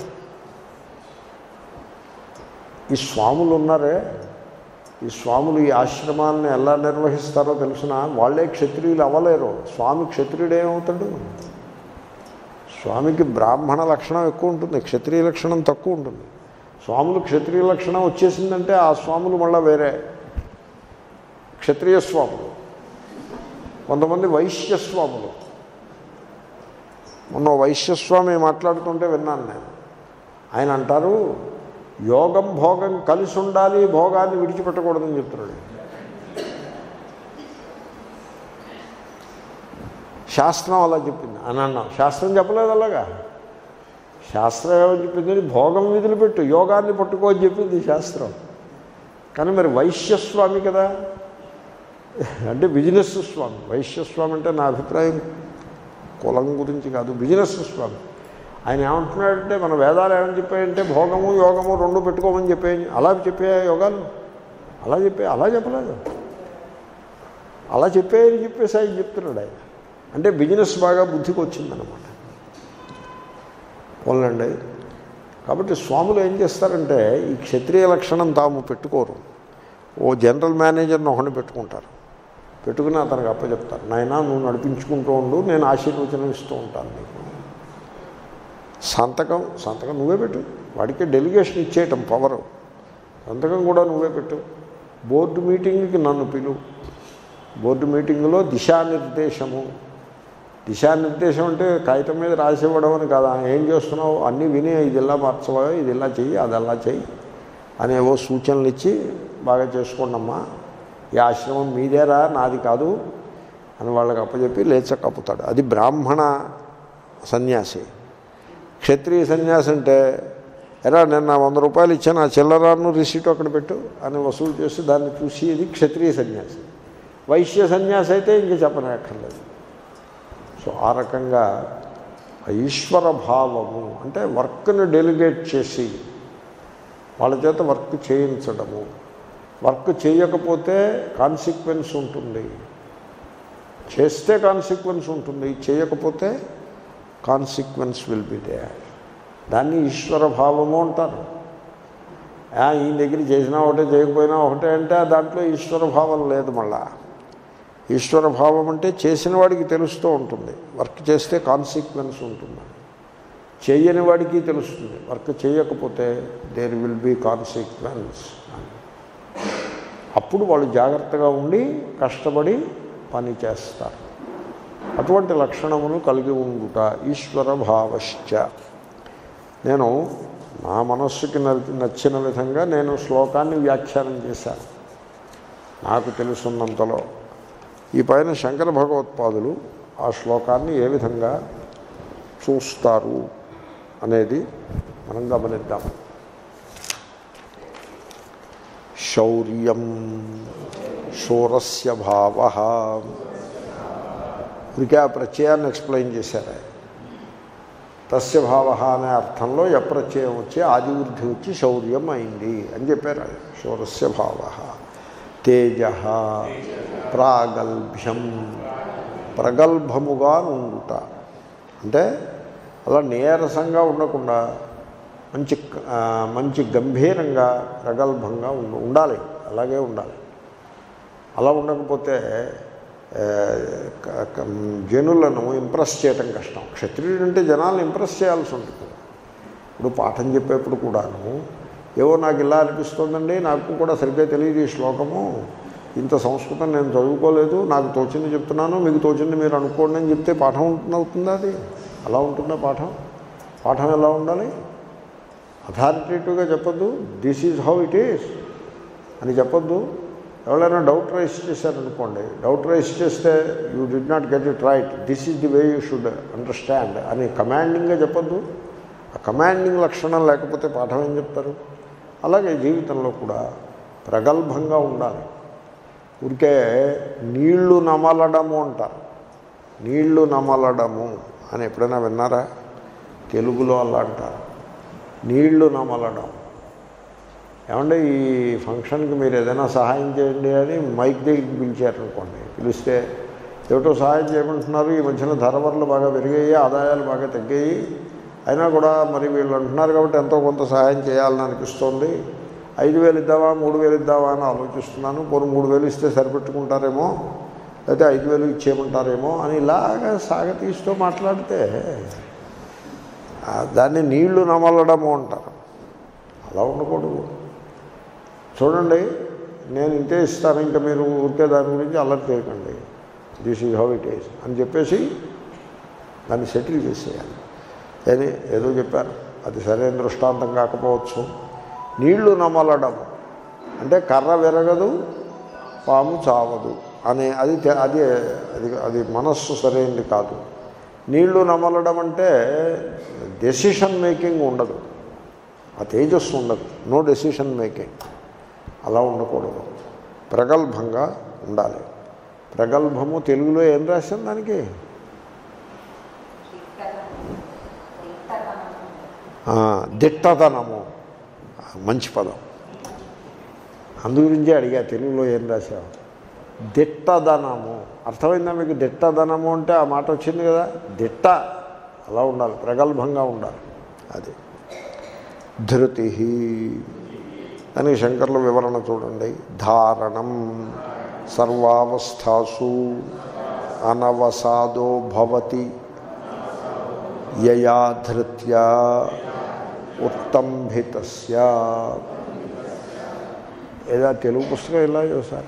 ఈ స్వాములు ఉన్నారే ఈ స్వాములు ఈ ఆశ్రమాలను ఎలా నిర్వహిస్తారో తెలిసిన వాళ్ళే క్షత్రియులు అవ్వలేరు స్వామి క్షత్రియుడు ఏమవుతాడు స్వామికి బ్రాహ్మణ లక్షణం ఎక్కువ ఉంటుంది క్షత్రియ లక్షణం తక్కువ ఉంటుంది స్వాములు క్షత్రియ లక్షణం వచ్చేసిందంటే ఆ స్వాములు మళ్ళీ వేరే క్షత్రియ స్వాములు కొంతమంది వైశ్య స్వాములు మొన్న వైశ్యస్వామి మాట్లాడుతుంటే విన్నాను నేను ఆయన అంటారు యోగం భోగం కలిసి ఉండాలి భోగాన్ని విడిచిపెట్టకూడదని చెప్తున్నాడు శాస్త్రం అలా చెప్పింది అని అన్నాం శాస్త్రం చెప్పలేదు అలాగా శాస్త్రం ఏమని చెప్పింది భోగం విధులు పెట్టు యోగాన్ని పట్టుకో అని చెప్పింది శాస్త్రం కానీ మరి వైశ్యస్వామి కదా అంటే బిజినెస్ స్వామి వైశ్యస్వామి అంటే నా అభిప్రాయం కులం గురించి కాదు బిజినెస్ స్వామి ఆయన ఏమంటున్నాడంటే మన వేదాలు ఏమని చెప్పాయంటే భోగము యోగము రెండు పెట్టుకోమని చెప్పాయి అలా చెప్పాయా యోగాలు అలా చెప్పే అలా చెప్పలేదు అలా చెప్పేయని చెప్పేసి ఆయన చెప్తున్నాడు ఆయన అంటే బిజినెస్ బాగా బుద్ధికి వచ్చిందనమాట పోలండి కాబట్టి స్వాములు ఏం చేస్తారంటే ఈ క్షత్రియ లక్షణం తాము పెట్టుకోరు ఓ జనరల్ మేనేజర్ని ఒకరిని పెట్టుకుంటారు పెట్టుకుని అతనికి అప్పచెప్తారు నాయన నువ్వు నడిపించుకుంటూ ఉండు నేను ఆశీర్వచనం ఇస్తూ ఉంటాను నీకు సంతకం సంతకం నువ్వే పెట్టు వాడికి డెలిగేషన్ ఇచ్చేయటం పవరు సంతకం కూడా నువ్వే పెట్టు బోర్డు మీటింగ్కి నన్ను పిలువు బోర్డు మీటింగ్లో దిశానిర్దేశము దిశానిర్దేశం అంటే కాగితం మీద రాసివ్వడం అని కాదా ఏం చేస్తున్నావు అన్నీ విని ఇది ఇలా మార్చవా ఇది ఇలా చెయ్యి అది అలా చెయ్యి అనేవో సూచనలు ఇచ్చి బాగా చేసుకోండమ్మా ఈ ఆశ్రమం మీదేరా నాది కాదు అని వాళ్ళకి అప్పచెప్పి లేచ కప్పుతాడు అది బ్రాహ్మణ సన్యాసి క్షత్రియ సన్యాసి అంటే ఎరా నిన్న వంద రూపాయలు ఇచ్చాను ఆ చిల్లరాను రిసీట్ అక్కడ పెట్టు అని వసూలు చేసి దాన్ని చూసి ఇది క్షత్రియ సన్యాసి వైశ్య సన్యాసి అయితే ఇంక చెప్పనక్కర్లేదు సో ఆ రకంగా ఆ ఈశ్వర భావము అంటే వర్క్ని డెలిగేట్ చేసి వాళ్ళ చేత వర్క్ చేయించడము వర్క్ చేయకపోతే కాన్సిక్వెన్స్ ఉంటుంది చేస్తే కాన్సిక్వెన్స్ ఉంటుంది చేయకపోతే కాన్సిక్వెన్స్ విల్ బి దే దాన్ని ఈశ్వర భావము అంటారు ఆ, ఈయన దగ్గర చేసినా ఒకటే చేయకపోయినా ఒకటే అంటే దాంట్లో ఈశ్వర భావం లేదు మళ్ళా ఈశ్వర భావం అంటే చేసిన వాడికి తెలుస్తూ ఉంటుంది వర్క్ చేస్తే కాన్సిక్వెన్స్ ఉంటుంది చేయని వాడికి తెలుస్తుంది వర్క్ చేయకపోతే దేర్ విల్ బీ కాన్సిక్వెన్స్ అప్పుడు వాళ్ళు జాగ్రత్తగా ఉండి కష్టపడి పని చేస్తారు అటువంటి లక్షణములు కలిగి ఉండుట ఈశ్వర భావశ్చ నేను నా మనస్సుకి నచ్చి- నచ్చిన విధంగా నేను శ్లోకాన్ని వ్యాఖ్యానం చేశాను నాకు తెలుసున్నంతలో ఈ పైన శంకర భగవత్పాదులు ఆ శ్లోకాన్ని ఏ విధంగా చూస్తారు అనేది మనం గమనిద్దాం శౌర్యం శూరస్య భావ ఇదికే ఆ ప్రత్యయాన్ని ఎక్స్ప్లెయిన్ చేశారు ఆయన. తస్య భావ అనే అర్థంలో ఎప్రత్యయం వచ్చి ఆదివృద్ధి వచ్చి శౌర్యం అయింది అని చెప్పారు ఆయన. శౌరస్య భావ తేజ ప్రాగల్భ్యం ప్రగల్భముగా ఉండుట అంటే అలా నీరసంగా ఉండకుండా మంచి ఆ, మంచి గంభీరంగా ప్రగల్భంగా ఉండ ఉండాలి అలాగే ఉండాలి అలా ఉండకపోతే ఆ, క- క- జనులను ఇంప్రెస్ చేయటం కష్టం క్షత్రియుడు అంటే జనాలను ఇంప్రెస్ చేయాల్సి ఉంటుంది ఇప్పుడు పాఠం చెప్పేప్పుడు కూడాను ఏవో నాకు ఇలా అనిపిస్తుందండి నాకు కూడా సరిగ్గా తెలియదు ఈ శ్లోకము ఇంత సంస్కృతం నేను చదువుకోలేదు నాకు తోచింది చెప్తున్నాను మీకు తోచింది మీరు అనుకోండి అని చెప్తే పాఠం ఉంటుంది అవుతుందా అది అలా ఉంటుందా పాఠం పాఠం ఎలా ఉండాలి అథారిటేటివ్గా చెప్పొద్దు this is how it is అని చెప్పొద్దు ఎవరైనా డౌట్ రైస్ చేశారనుకోండి డౌట్ రైస్ చేస్తే you did not get it right this is the way you should understand అని కమాండింగ్గా చెప్పొద్దు ఆ కమాండింగ్ లక్షణం లేకపోతే పాఠం ఏం చెప్తారు అలాగే జీవితంలో కూడా ప్రగల్భంగా ఉండాలి ఊరికే నీళ్లు నమలడము అంటారు నీళ్లు నమలడము అని ఎప్పుడైనా విన్నారా తెలుగులో అలా అంటారు నీళ్లు నమలడం ఏమంటే ఈ ఫంక్షన్కి మీరు ఏదైనా సహాయం చేయండి అని మైక్ దగ్గరికి పిలిచారనుకోండి పిలిస్తే ఏమిటో సహాయం చేయమంటున్నారు ఈ మధ్యన ధరవర్లు బాగా పెరిగాయి ఆదాయాలు బాగా తగ్గాయి అయినా కూడా మరి వీళ్ళు అంటున్నారు కాబట్టి ఎంతో కొంత సహాయం చేయాలని అనిపిస్తోంది ఐదు వేలు ఇద్దామా మూడు వేలు ఇద్దామా అని ఆలోచిస్తున్నాను పోను మూడు వేలు ఇస్తే సరిపెట్టుకుంటారేమో లేకపోతే ఐదు వేలు ఇచ్చేయమంటారేమో అని ఇలాగా సాగతీస్తూ మాట్లాడితే ఆ, దాన్ని నీళ్లు నమలడము అంటారు అలా ఉండకూడదు చూడండి నేను ఇంతే ఇస్తాను ఇంకా మీరు ఊరికే దాని గురించి అలర్ట్ చేయకండి this is how it is అని చెప్పేసి దాన్ని సెటిల్ చేసేయాలి ఏది ఏదో చెప్పారు అది సరైన దృష్టాంతం కాకపోవచ్చు నీళ్లు నమలడం అంటే కర్ర విరగదు పాము చావదు అనే అది తె- అది అది అది మనస్సు సరైనది కాదు నీళ్లు నమలడం అంటే డెసిషన్ మేకింగ్ ఉండదు ఆ తేజస్సు ఉండదు నో డెసిషన్ మేకింగ్ అలా ఉండకూడదు ప్రగల్భంగా ఉండాలి ప్రగల్భము తెలుగులో ఏం రాశాను దానికి ఆ, దిట్టతనము మంచి పదం అందు గురించే అడిగా తెలుగులో ఏం రాశావు దిట్టదనము అర్థమైందా మీకు దిట్టదనము అంటే ఆ మాట వచ్చింది కదా దిట్ట అలా ఉండాలి ప్రగల్భంగా ఉండాలి అది ధృతి అని శంకర్ల వివరణ చూడండి ధారణం సర్వావస్థాసు అనవసాదో భవతి యయా ధృత్యా ఉత్తంభితస్య ఏదా తెలుగు పుస్తకం ఇలా సార్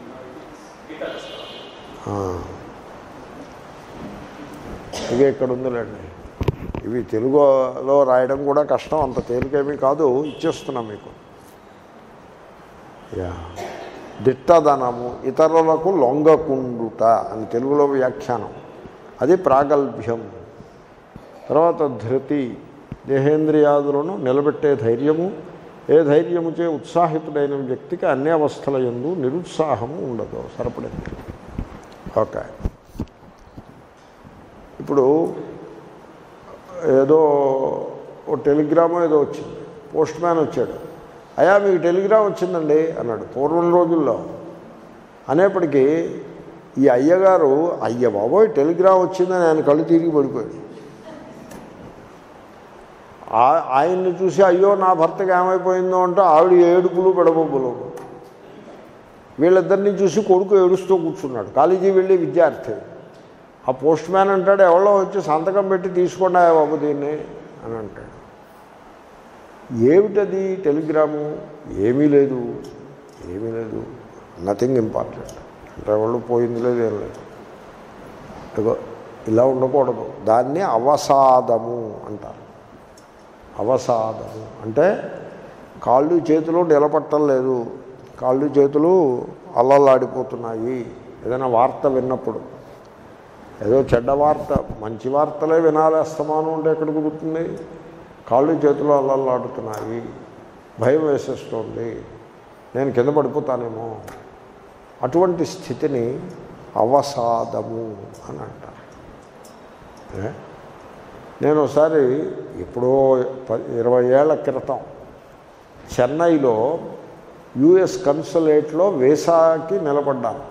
ఇవి ఇక్కడ ఉందిలేండి ఇవి తెలుగులో రాయడం కూడా కష్టం అంత తేలికేమీ కాదు ఇచ్చేస్తున్నాం మీకు యా దిట్టదనము ఇతరులకు లొంగకుండుట అని తెలుగులో వ్యాఖ్యానం అది ప్రాగల్భ్యం తర్వాత ధృతి దేహేంద్రియాదులను నిలబెట్టే ధైర్యము ఏ ధైర్యముచే ఉత్సాహితుడైన వ్యక్తికి అన్ని అవస్థల ఎందు నిరుత్సాహము ఉండదు సరిపడింది ఓకే ఇప్పుడు ఏదో ఓ టెలిగ్రామ్ ఏదో వచ్చింది పోస్ట్ మ్యాన్ వచ్చాడు అయా మీకు టెలిగ్రామ్ వచ్చిందండి అన్నాడు పూర్వం రోజుల్లో అనేప్పటికీ ఈ అయ్యగారు అయ్య బాబోయ్ టెలిగ్రామ్ వచ్చిందని ఆయన కళ్ళు తిరిగి పడిపోయాడు ఆ- ఆయన్ని చూసి అయ్యో నా భర్తకి ఏమైపోయిందో అంటే ఆవిడ ఏడుపులు పెడబొబ్బులు వీళ్ళిద్దరిని చూసి కొడుకు ఏడుస్తూ కూర్చున్నాడు కాలేజీ వెళ్ళే విద్యార్థి ఆ పోస్ట్ మ్యాన్ అంటాడు ఎవరో వచ్చి సంతకం పెట్టి తీసుకోండి బాబు దీన్ని అని అంటాడు ఏమిటది టెలిగ్రాము ఏమీ లేదు ఏమీ లేదు నథింగ్ ఇంపార్టెంట్ అంటే వాళ్ళు పోయింది లేదు ఏం లేదు ఇగో ఇలా ఉండకూడదు దాన్ని అవసాదము అంటారు అవసాదము అంటే కాళ్ళు చేతులు నిలబట్టం లేదు కాళ్ళు చేతులు అల్లల్లాడిపోతున్నాయి ఏదైనా వార్త విన్నప్పుడు ఏదో చెడ్డ వార్త మంచి వార్తలే వినాలి అస్తమానం ఉంటే ఎక్కడ కుదురుతుంది కాళ్ళు చేతులు అల్లల్లాడుతున్నాయి భయం వేసేస్తుంది నేను కింద పడిపోతానేమో అటువంటి స్థితిని అవసాదము అని అంటారు ఏ? నేను ఒకసారి ఎప్పుడో ప- ఇరవై ఏళ్ల క్రితం చెన్నైలో యుఎస్ కన్సులేట్లో వీసాకి నిలబడ్డాను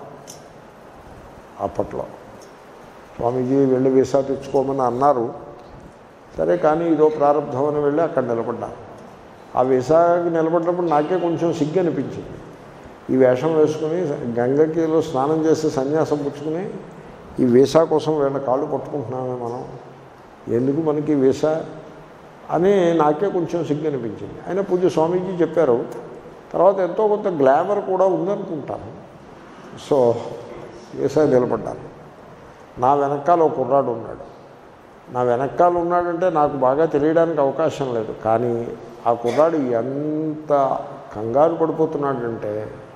అప్పట్లో స్వామీజీ వెళ్ళి వీసా తెచ్చుకోమని అన్నారు సరే కానీ ఇదో ప్రారంభం అని వెళ్ళి అక్కడ నిలబడ్డాను ఆ వీసాకి నిలబడినప్పుడు నాకే కొంచెం సిగ్గు అనిపించింది ఈ వేషం వేసుకుని గంగకిలో స్నానం చేసి సన్యాసం పుచ్చుకుని ఈ వీసా కోసం వీళ్ళ కాళ్ళు పట్టుకుంటున్నామే మనం ఎందుకు మనకి వీసా అని నాకే కొంచెం సిగ్గు అనిపించింది అయినా పూజ స్వామీజీ చెప్పారు తర్వాత ఎంతో కొంత గ్లామర్ కూడా ఉందనుకుంటాను సో వీసా నిలబడ్డాను నా వెనకాల ఒక కుర్రాడు ఉన్నాడు నా వెనకాల ఉన్నాడంటే నాకు బాగా తెలియడానికి అవకాశం లేదు కానీ ఆ కుర్రాడు ఎంత కంగారు పడిపోతున్నాడంటే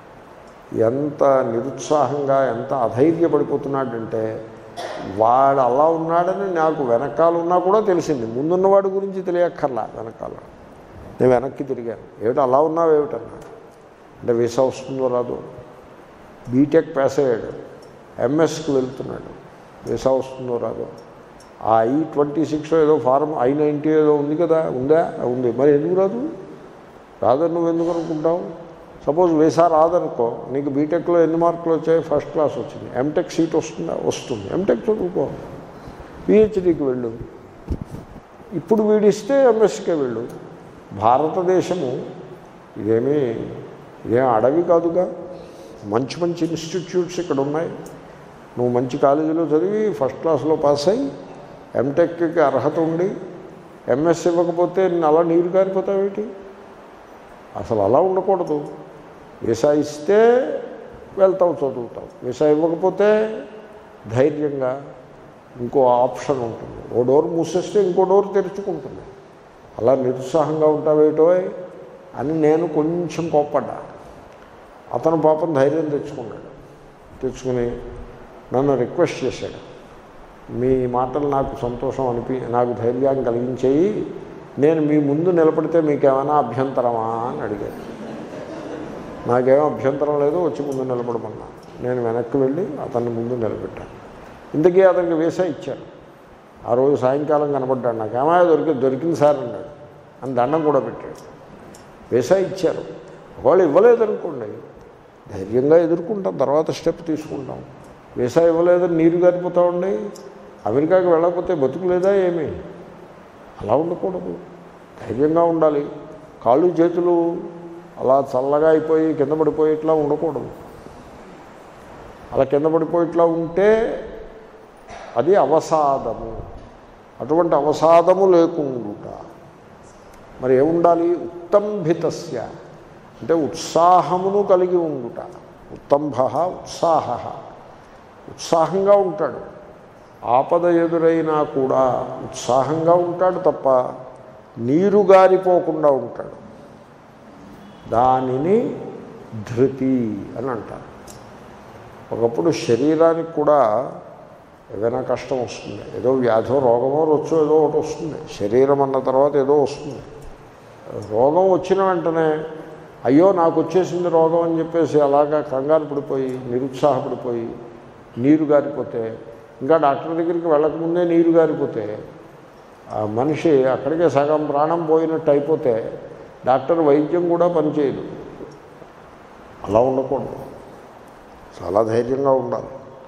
ఎంత నిరుత్సాహంగా ఎంత అధైర్యపడిపోతున్నాడంటే వాడు అలా ఉన్నాడని నాకు వెనకాల ఉన్నా కూడా తెలిసింది ముందున్నవాడి గురించి తెలియక్కర్లా వెనకాల నేను వెనక్కి తిరిగాను ఏమిటి అలా ఉన్నావు ఏమిటన్నా అంటే వీసా వస్తుందో రాదో బీటెక్ పాస్ అయ్యాడు ఎంఎస్కి వెళ్తున్నాడు వీసా వస్తుందో రాదో ఆ ఐ ట్వంటీ సిక్స్ ఏదో ఫారం ఐ నైంటీ ఏదో ఉంది కదా ఉందా ఉంది మరి ఎందుకు రాదు రాదని నువ్వు ఎందుకు అనుకుంటావు సపోజ్ వీసా రాదనుకో నీకు బీటెక్లో ఎన్ని మార్కులు వచ్చాయి ఫస్ట్ క్లాస్ వచ్చింది ఎంటెక్ సీట్ వస్తుందా వస్తుంది ఎంటెక్ చదువుకో పిహెచ్డీకి వెళ్ళు ఇప్పుడు వీడిస్తే ఎంఎస్కే వెళ్ళు భారతదేశము ఇదేమీ ఇదేం అడవి కాదుగా మంచి మంచి ఇన్స్టిట్యూట్స్ ఇక్కడ ఉన్నాయి నువ్వు మంచి కాలేజీలో చదివి ఫస్ట్ క్లాస్లో పాస్ అయ్యి ఎంటెక్కి అర్హత ఉండి ఎంఎస్ ఇవ్వకపోతే నేను అలా నీరు కారిపోతావేటి అసలు అలా ఉండకూడదు వీసా ఇస్తే వెళ్తావు చదువుతావు వీసా ఇవ్వకపోతే ధైర్యంగా ఇంకో ఆప్షన్ ఉంటుంది ఓ డోర్ మూసేస్తే ఇంకో డోర్ తెరుచుకుంటుంది అలా నిరుత్సాహంగా ఉంటావేటో అని నేను కొంచెం కోప్పడ్డా అతను పాపం ధైర్యం తెచ్చుకున్నాడు తెచ్చుకుని నన్ను రిక్వెస్ట్ చేశాడు మీ మాటలు నాకు సంతోషం అనిపి నాకు ధైర్యాన్ని కలిగించేయి నేను మీ ముందు నిలబడితే మీకేమైనా అభ్యంతరమా అని అడిగాడు నాకేం అభ్యంతరం లేదు వచ్చి ముందు నిలబడమన్నా నేను వెనక్కి వెళ్ళి అతన్ని ముందు నిలబెట్టాను ఇంతకీ అతనికి వీసా ఇచ్చాను ఆ రోజు సాయంకాలం కనబడ్డాడు నాకు ఏమాయ దొరికి దొరికింది సార్ అన్నాడు అని దండం కూడా పెట్టాడు వీసా ఇచ్చారు ఒకవేళ ఇవ్వలేదనుకోండి ధైర్యంగా ఎదుర్కొంటాం తర్వాత స్టెప్ తీసుకుంటాం వీసా ఇవ్వలేదని నీరు గారిపోతా ఉండి అమెరికాకి వెళ్ళకపోతే బతుకు లేదా ఏమీ అలా ఉండకూడదు ధైర్యంగా ఉండాలి కాళ్ళు చేతులు అలా చల్లగా అయిపోయి కింద పడిపోయి ఇట్లా ఉండకూడదు అలా కింద పడిపోయి ఇట్లా ఉంటే అది అవసాదము అటువంటి అవసాదము లేకుండుట మరి ఏముండాలి ఉత్తంభితస్య అంటే ఉత్సాహమును కలిగి ఉండుట ఉత్తంభ ఉత్సాహ ఉత్సాహంగా ఉంటాడు ఆపద ఎదురైనా కూడా ఉత్సాహంగా ఉంటాడు తప్ప నీరు గారిపోకుండా ఉంటాడు దానిని ధృతి అని అంటారు ఒకప్పుడు శరీరానికి కూడా ఏదైనా కష్టం వస్తుంది ఏదో వ్యాధో రోగమో రొచ్చో ఏదో ఒకటి వస్తుంది శరీరం అన్న తర్వాత ఏదో వస్తుంది రోగం వచ్చిన వెంటనే అయ్యో నాకు వచ్చేసింది రోగం అని చెప్పేసి అలాగా కంగారు పడిపోయి నిరుత్సాహపడిపోయి నీరు గారిపోతే ఇంకా డాక్టర్ దగ్గరికి వెళ్ళకముందే నీరు గారిపోతే ఆ మనిషి అక్కడికే సగం ప్రాణం పోయినట్టు అయిపోతే డాక్టర్ వైద్యం కూడా పనిచేయదు అలా ఉండకూడదు చాలా ధైర్యంగా ఉండాలి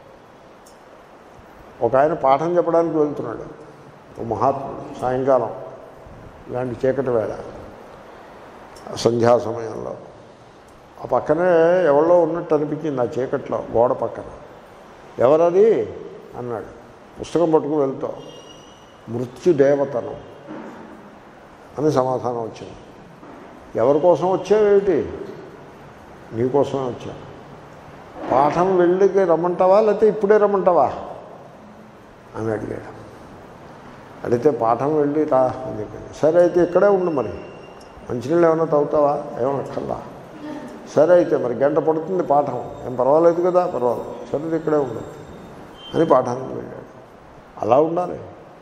ఒక ఆయన పాఠం చెప్పడానికి వెళ్తున్నాడు ఓ మహాత్ముడు సాయంకాలం ఇలాంటి చీకటి వేళ సంధ్యా సమయంలో ఆ పక్కనే ఎవరో ఉన్నట్టు అనిపించింది ఆ చీకట్లో గోడ పక్కన ఎవరది అన్నాడు పుస్తకం పట్టుకు వెళ్తాం మృత్యుదేవతను అని సమాధానం వచ్చింది ఎవరి కోసం వచ్చావేమిటి నీకోసమే వచ్చా పాఠం వెళ్ళికి రమ్మంటావా లేకపోతే ఇప్పుడే రమ్మంటావా అని అడిగాడు అడిగితే పాఠం వెళ్ళి రా అని చెప్పాను సరే అయితే ఇక్కడే ఉండు మరి మంచినీళ్ళు ఏమైనా తాగుతావా ఏమైనా అక్కర్లా సరే అయితే మరి గంట పడుతుంది పాఠం ఏం పర్వాలేదు కదా పర్వాలేదు సరే ఇక్కడే ఉండు అని పాఠానికి వెళ్ళాడు అలా ఉండాలి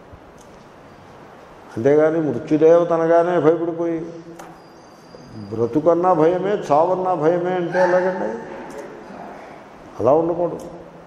అంతేగాని మృత్యుదేవత అనగానే భయపడిపోయి బ్రతుకన్నా భయమే చావన్నా భయమే అంటే ఎలాగండి అలా ఉండకూడదు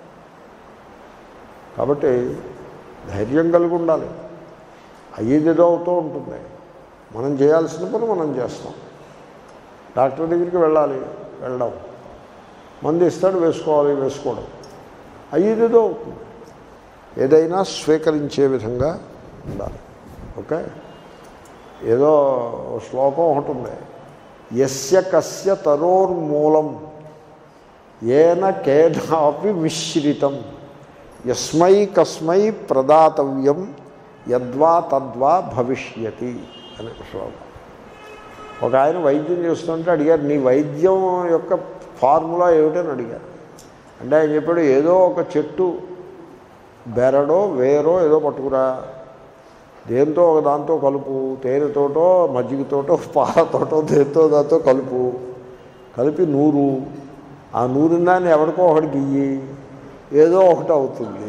కాబట్టి ధైర్యం కలిగి ఉండాలి అయ్యేదేదో అవుతూ ఉంటుంది మనం చేయాల్సిన పని మనం చేస్తాం డాక్టర్ దగ్గరికి వెళ్ళాలి వెళ్ళడం మందు ఇస్తాడు వేసుకోవాలి వేసుకోవడం అయ్యేదేదో అవుతుంది ఏదైనా స్వీకరించే విధంగా ఉండాలి ఓకే ఏదో శ్లోకం ఒకటి ఉంది ఎస్య కస్య తరోర్మూలం ఏన కేనాపి మిశ్రితం యస్మై కస్మై ప్రదాతవ్యం యద్వా తద్వా భవిష్యతి అనే శ్లోకం ఒక ఆయన వైద్యం చేస్తుంటే అడిగారు నీ వైద్యం యొక్క ఫార్ములా ఏమిటని అడిగారు అంటే ఆయన చెప్పాడు ఏదో ఒక చెట్టు బెరడో వేరో ఏదో పట్టుకురా దేంతో ఒక దాంతో కలుపు తేనెతోటో మజ్జిగతోటో పాలతోటో దేంతో దాంతో కలుపు కలిపి నూరు ఆ నూరిన దాన్ని ఎవరికో ఒకటికి ఇయ్యి ఏదో ఒకటి అవుతుంది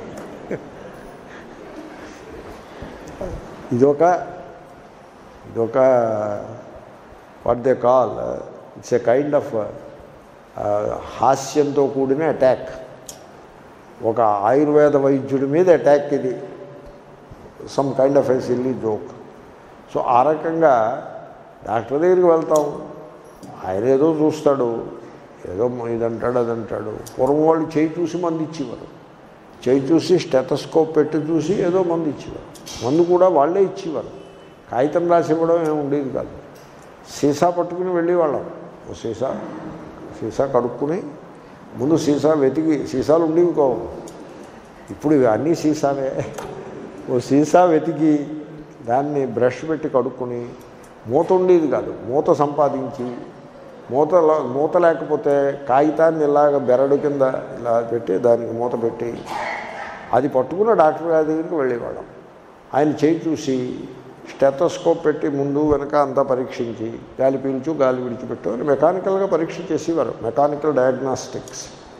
ఇదొక ఇదొక what they call it's a kind of హాస్యంతో కూడిన అటాక్ ఒక ఆయుర్వేద వైద్యుడి మీద అటాక్ ఇది some kind of a silly joke so ఆ రకంగా డాక్టర్ దగ్గరికి వెళ్తాం ఆయన ఏదో చూస్తాడు ఏదో ఇదంటాడు అదంటాడు పూర్వం వాళ్ళు చేయి చూసి మందు ఇచ్చేవారు చేయి చూసి స్టెటస్కోప్ పెట్టి చూసి ఏదో మందు ఇచ్చేవారు మందు కూడా వాళ్ళే ఇచ్చేవారు కాగితం రాసి ఇవ్వడం ఏమి ఉండేది కాదు సీసా పట్టుకుని వెళ్ళేవాళ్ళం ఓ సీసా సీసా కడుక్కుని ముందు సీసా వెతికి సీసాలు ఉండేవి కావు ఇప్పుడు ఇవి అన్నీ సీసాలే ఓ సీసా వెతికి దాన్ని బ్రష్ పెట్టి కడుక్కొని మూత ఉండేది కాదు మూత సంపాదించి మూత మూత లేకపోతే కాగితాన్ని ఇలాగ బెరడు కింద ఇలా పెట్టి దానికి మూత పెట్టి అది పట్టుకున్న డాక్టర్ గారి దగ్గరికి వెళ్ళేవాళ్ళం ఆయన చేయి చూసి స్టెటోస్కోప్ పెట్టి ముందు వెనక అంతా పరీక్షించి గాలి పీల్చు గాలి విడిచిపెట్టు అని మెకానికల్గా పరీక్ష చేసేవారు మెకానికల్ డయాగ్నాస్టిక్స్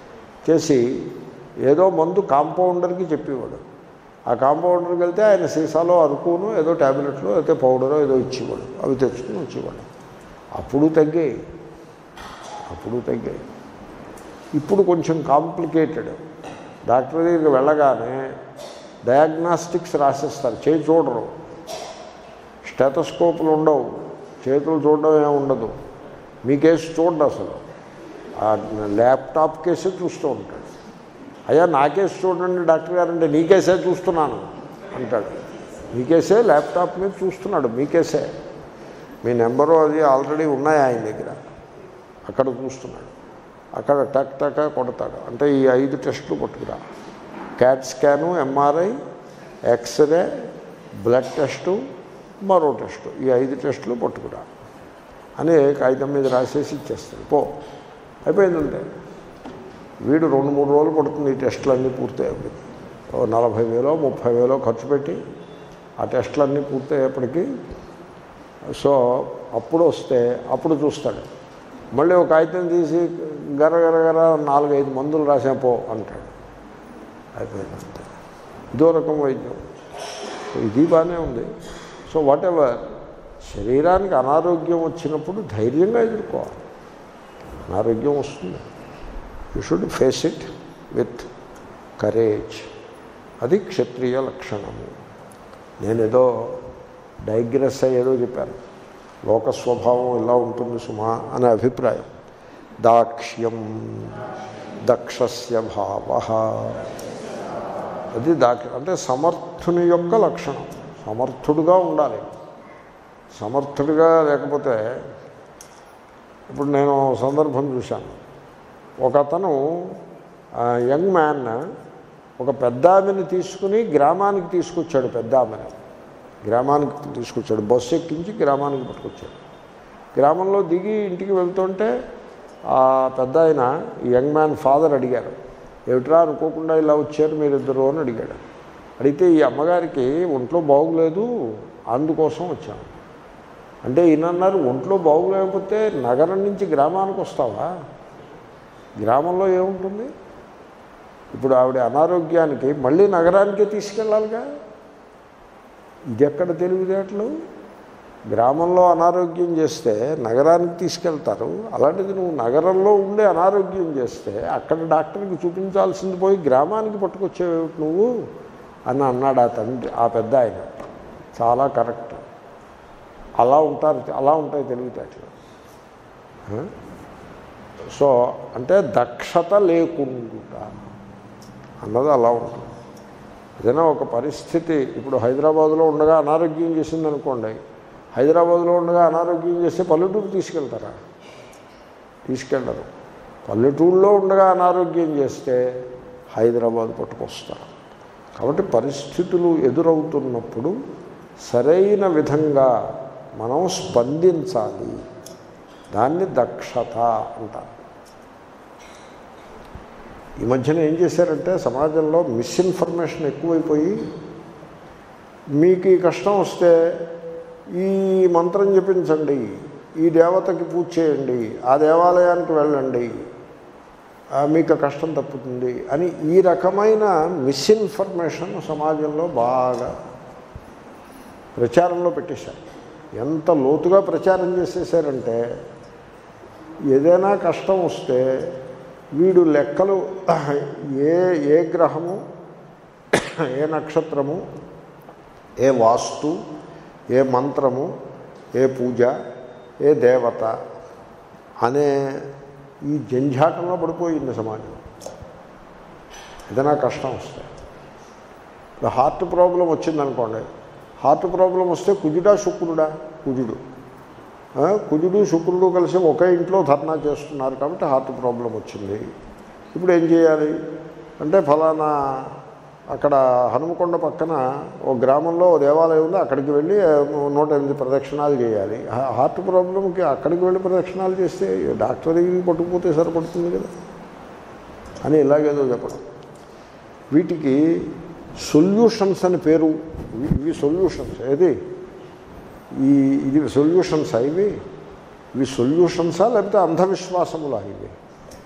చేసి ఏదో మందు కాంపౌండర్కి చెప్పేవాడు ఆ కాంపౌండర్కి వెళ్తే ఆయన సీసాలో అరుకును ఏదో ట్యాబ్లెట్లు అయితే పౌడరో ఏదో ఇచ్చేవాడు అవి తెచ్చుకుని వచ్చేవాడు అప్పుడు తగ్గాయి అప్పుడు తగ్గాయి ఇప్పుడు కొంచెం కాంప్లికేటెడ్ డాక్టర్ దగ్గరికి వెళ్ళగానే డయాగ్నాస్టిక్స్ రాసేస్తారు చేయి చూడరు స్టెటస్కోపులు ఉండవు చేతులు చూడడం ఏమి ఉండదు మీ కేసు చూడండి అసలు ఆ ల్యాప్టాప్ కేసే చూస్తూ ఉంటాడు అయ్యా నా కేసు చూడండి డాక్టర్ గారు అంటే నీ కేసే చూస్తున్నాను అంటాడు మీ కేసే ల్యాప్టాప్ మీద చూస్తున్నాడు మీ కేసే మీ నెంబరు అది ఆల్రెడీ ఉన్నాయి ఆయన దగ్గర అక్కడ చూస్తున్నాడు అక్కడ టక్ టక్ కొడతాడు అంటే ఈ ఐదు టెస్టులు పట్టుకురా cat scan MRI x-ray blood test మరో టెస్టు ఈ ఐదు టెస్టులు పట్టుకురా అని కాగితం మీద రాసేసి ఇచ్చేస్తాడు పో అయిపోయిందంటే వీడు రెండు మూడు రోజులు పడుతుంది ఈ టెస్టులన్నీ పూర్తయ్యేప్పటికి ఓ నలభై వేలో ముప్పై వేలో ఖర్చు పెట్టి ఆ టెస్టులన్నీ పూర్తయ్యేప్పటికీ సో అప్పుడు వస్తే అప్పుడు చూస్తాడు మళ్ళీ ఒక కాగితం తీసి గర గర గర నాలుగైదు మందులు రాసా పో అంటాడు అయిపోయింది అంతే ఇదో రకం వైద్యం సో ఇది బాగానే ఉంది సో వాట్ ఎవర్ శరీరానికి అనారోగ్యం వచ్చినప్పుడు ధైర్యంగా ఎదుర్కోవాలి అనారోగ్యం వస్తుంది you should face it with courage అది క్షత్రియ లక్షణము నేనేదో డైగ్రెస్ అయ్యేదో చెప్పాను లోక స్వభావం ఇలా ఉంటుంది సుమా అనే అభిప్రాయం దాక్ష్యం దక్షస్య భావ అది దాక్ష అంటే సమర్థుని యొక్క లక్షణం సమర్థుడుగా ఉండాలి సమర్థుడిగా లేకపోతే ఇప్పుడు నేను సందర్భం చూశాను ఒక అతను యంగ్ మ్యాన్ ఒక పెద్ద ఆమెను తీసుకుని గ్రామానికి తీసుకొచ్చాడు పెద్ద ఆమెను గ్రామానికి తీసుకొచ్చాడు బస్సు ఎక్కించి గ్రామానికి పట్టుకొచ్చాడు గ్రామంలో దిగి ఇంటికి వెళ్తుంటే ఆ పెద్ద ఆయన యంగ్ మ్యాన్ ఫాదర్ అడిగారు ఏమిట్రా అనుకోకుండా ఇలా వచ్చారు మీరిద్దరు అని అడిగాడు అడిగితే ఈ అమ్మగారికి ఒంట్లో బాగులేదు అందుకోసం వచ్చాను అంటే ఈయన అన్నారు ఒంట్లో బాగులేకపోతే నగరం నుంచి గ్రామానికి వస్తావా గ్రామంలో ఏముంటుంది ఇప్పుడు ఆవిడ అనారోగ్యానికి మళ్ళీ నగరానికే తీసుకెళ్ళాలిగా ఇది ఎక్కడ తెలివితేటలు గ్రామంలో అనారోగ్యం చేస్తే నగరానికి తీసుకెళ్తారు అలాంటిది నువ్వు నగరంలో ఉండే అనారోగ్యం చేస్తే అక్కడ డాక్టర్కి చూపించాల్సింది పోయి గ్రామానికి పట్టుకొచ్చేవి నువ్వు అని అన్నాడు ఆ తండ్రి ఆ పెద్ద ఆయన చాలా కరెక్ట్ అలా ఉంటారు అలా ఉంటాయి తెలివితేటలు సో అంటే దక్షత లేకుండా అన్నది అలా ఉంటుంది ఏదైనా ఒక పరిస్థితి ఇప్పుడు హైదరాబాద్లో ఉండగా అనారోగ్యం చేసింది అనుకోండి హైదరాబాద్లో ఉండగా అనారోగ్యం చేస్తే పల్లెటూరు తీసుకెళ్తారా తీసుకెళ్ళరు పల్లెటూరులో ఉండగా అనారోగ్యం చేస్తే హైదరాబాద్ పట్టుకొస్తారు కాబట్టి పరిస్థితులు ఎదురవుతున్నప్పుడు సరైన విధంగా మనం స్పందించాలి దాన్ని దక్షత అంటారు ఈ మధ్యన ఏం చేశారంటే సమాజంలో మిస్ఇన్ఫర్మేషన్ ఎక్కువైపోయి మీకు ఈ కష్టం వస్తే ఈ మంత్రం జపించండి ఈ దేవతకి పూజ చేయండి ఆ దేవాలయానికి వెళ్ళండి ఆ, మీకు ఆ కష్టం తప్పుతుంది అని ఈ రకమైన మిస్ఇన్ఫర్మేషన్ సమాజంలో బాగా ప్రచారంలో పెట్టేశారు ఎంత లోతుగా ప్రచారం చేసేసారంటే ఏదైనా కష్టం వస్తే వీడు లెక్కలు ఏ ఏ గ్రహము ఏ నక్షత్రము ఏ వాస్తు ఏ మంత్రము ఏ పూజ ఏ దేవత అనే ఈ జంఝాటంలో పడిపోయింది సమాజం ఏదైనా కష్టం వస్తే ఇప్పుడు హార్ట్ ప్రాబ్లం వచ్చిందనుకోండి హార్ట్ ప్రాబ్లం వస్తే కుజుడా శుక్రుడా కుజుడు ఆ, కుజుడు శుక్రుడు కలిసి ఒకే ఇంట్లో ధర్నా చేస్తున్నారు కాబట్టి హార్ట్ ప్రాబ్లం వచ్చింది ఇప్పుడు ఏం చేయాలి అంటే ఫలానా అక్కడ హనుమకొండ పక్కన ఓ గ్రామంలో ఓ దేవాలయం ఉంది అక్కడికి వెళ్ళి ఆ, నూట ఎనిమిది ప్రదక్షిణాలు చేయాలి హా- హార్ట్ ప్రాబ్లంకి అక్కడికి వెళ్ళి ప్రదక్షిణాలు చేస్తే డాక్టర్ దగ్గరికి పట్టుకుపోతే సరిపడుతుంది కదా అని ఇలాగేదో చెప్పడం వీటికి సొల్యూషన్స్ అని పేరు ఇవి- ఇవి సొల్యూషన్స్ ఏది ఈ ఇది సొల్యూషన్సా ఇవి ఇవి సొల్యూషన్సా లేకపోతే అంధవిశ్వాసములా ఇవి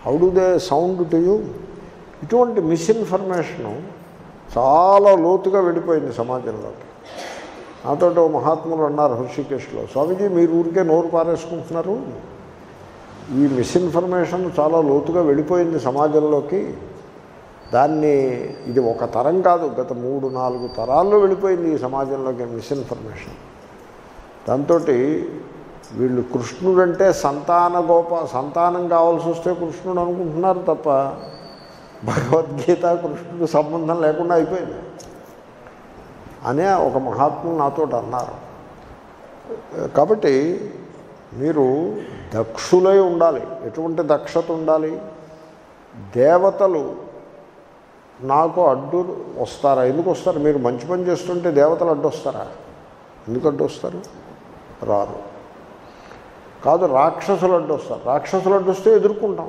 how do they sound to you ఇటువంటి మిస్ఇన్ఫర్మేషను చాలా లోతుగా వెళ్ళిపోయింది సమాజంలోకి నాతో ఓ మహాత్ములు అన్నారు హృషికేశ్లో స్వామీజీ మీరు ఊరికే నోరు పారేసుకుంటున్నారు ఈ మిస్ఇన్ఫర్మేషన్ చాలా లోతుగా వెళ్ళిపోయింది సమాజంలోకి దాన్ని ఇది ఒక తరం కాదు గత మూడు నాలుగు తరాల్లో వెళ్ళిపోయింది ఈ సమాజంలోకి మిస్ఇన్ఫర్మేషన్ దాంతో వీళ్ళు కృష్ణుడంటే సంతాన గోప సంతానం కావాల్సి వస్తే కృష్ణుడు అనుకుంటున్నారు తప్ప భగవద్గీత కృష్ణుడు సంబంధం లేకుండా అయిపోయింది అనే ఒక మహాత్ములు నాతో అన్నారు కాబట్టి మీరు దక్షులై ఉండాలి ఎటువంటి దక్షత ఉండాలి దేవతలు నాకు అడ్డు వస్తారా ఎందుకు వస్తారు మీరు మంచి పని చేస్తుంటే దేవతలు అడ్డు వస్తారా ఎందుకు అడ్డు వస్తారు రారు కాదు రాక్షసులు అడ్డు వస్తారు రాక్షసులు అడ్డు వస్తే ఎదుర్కొంటాం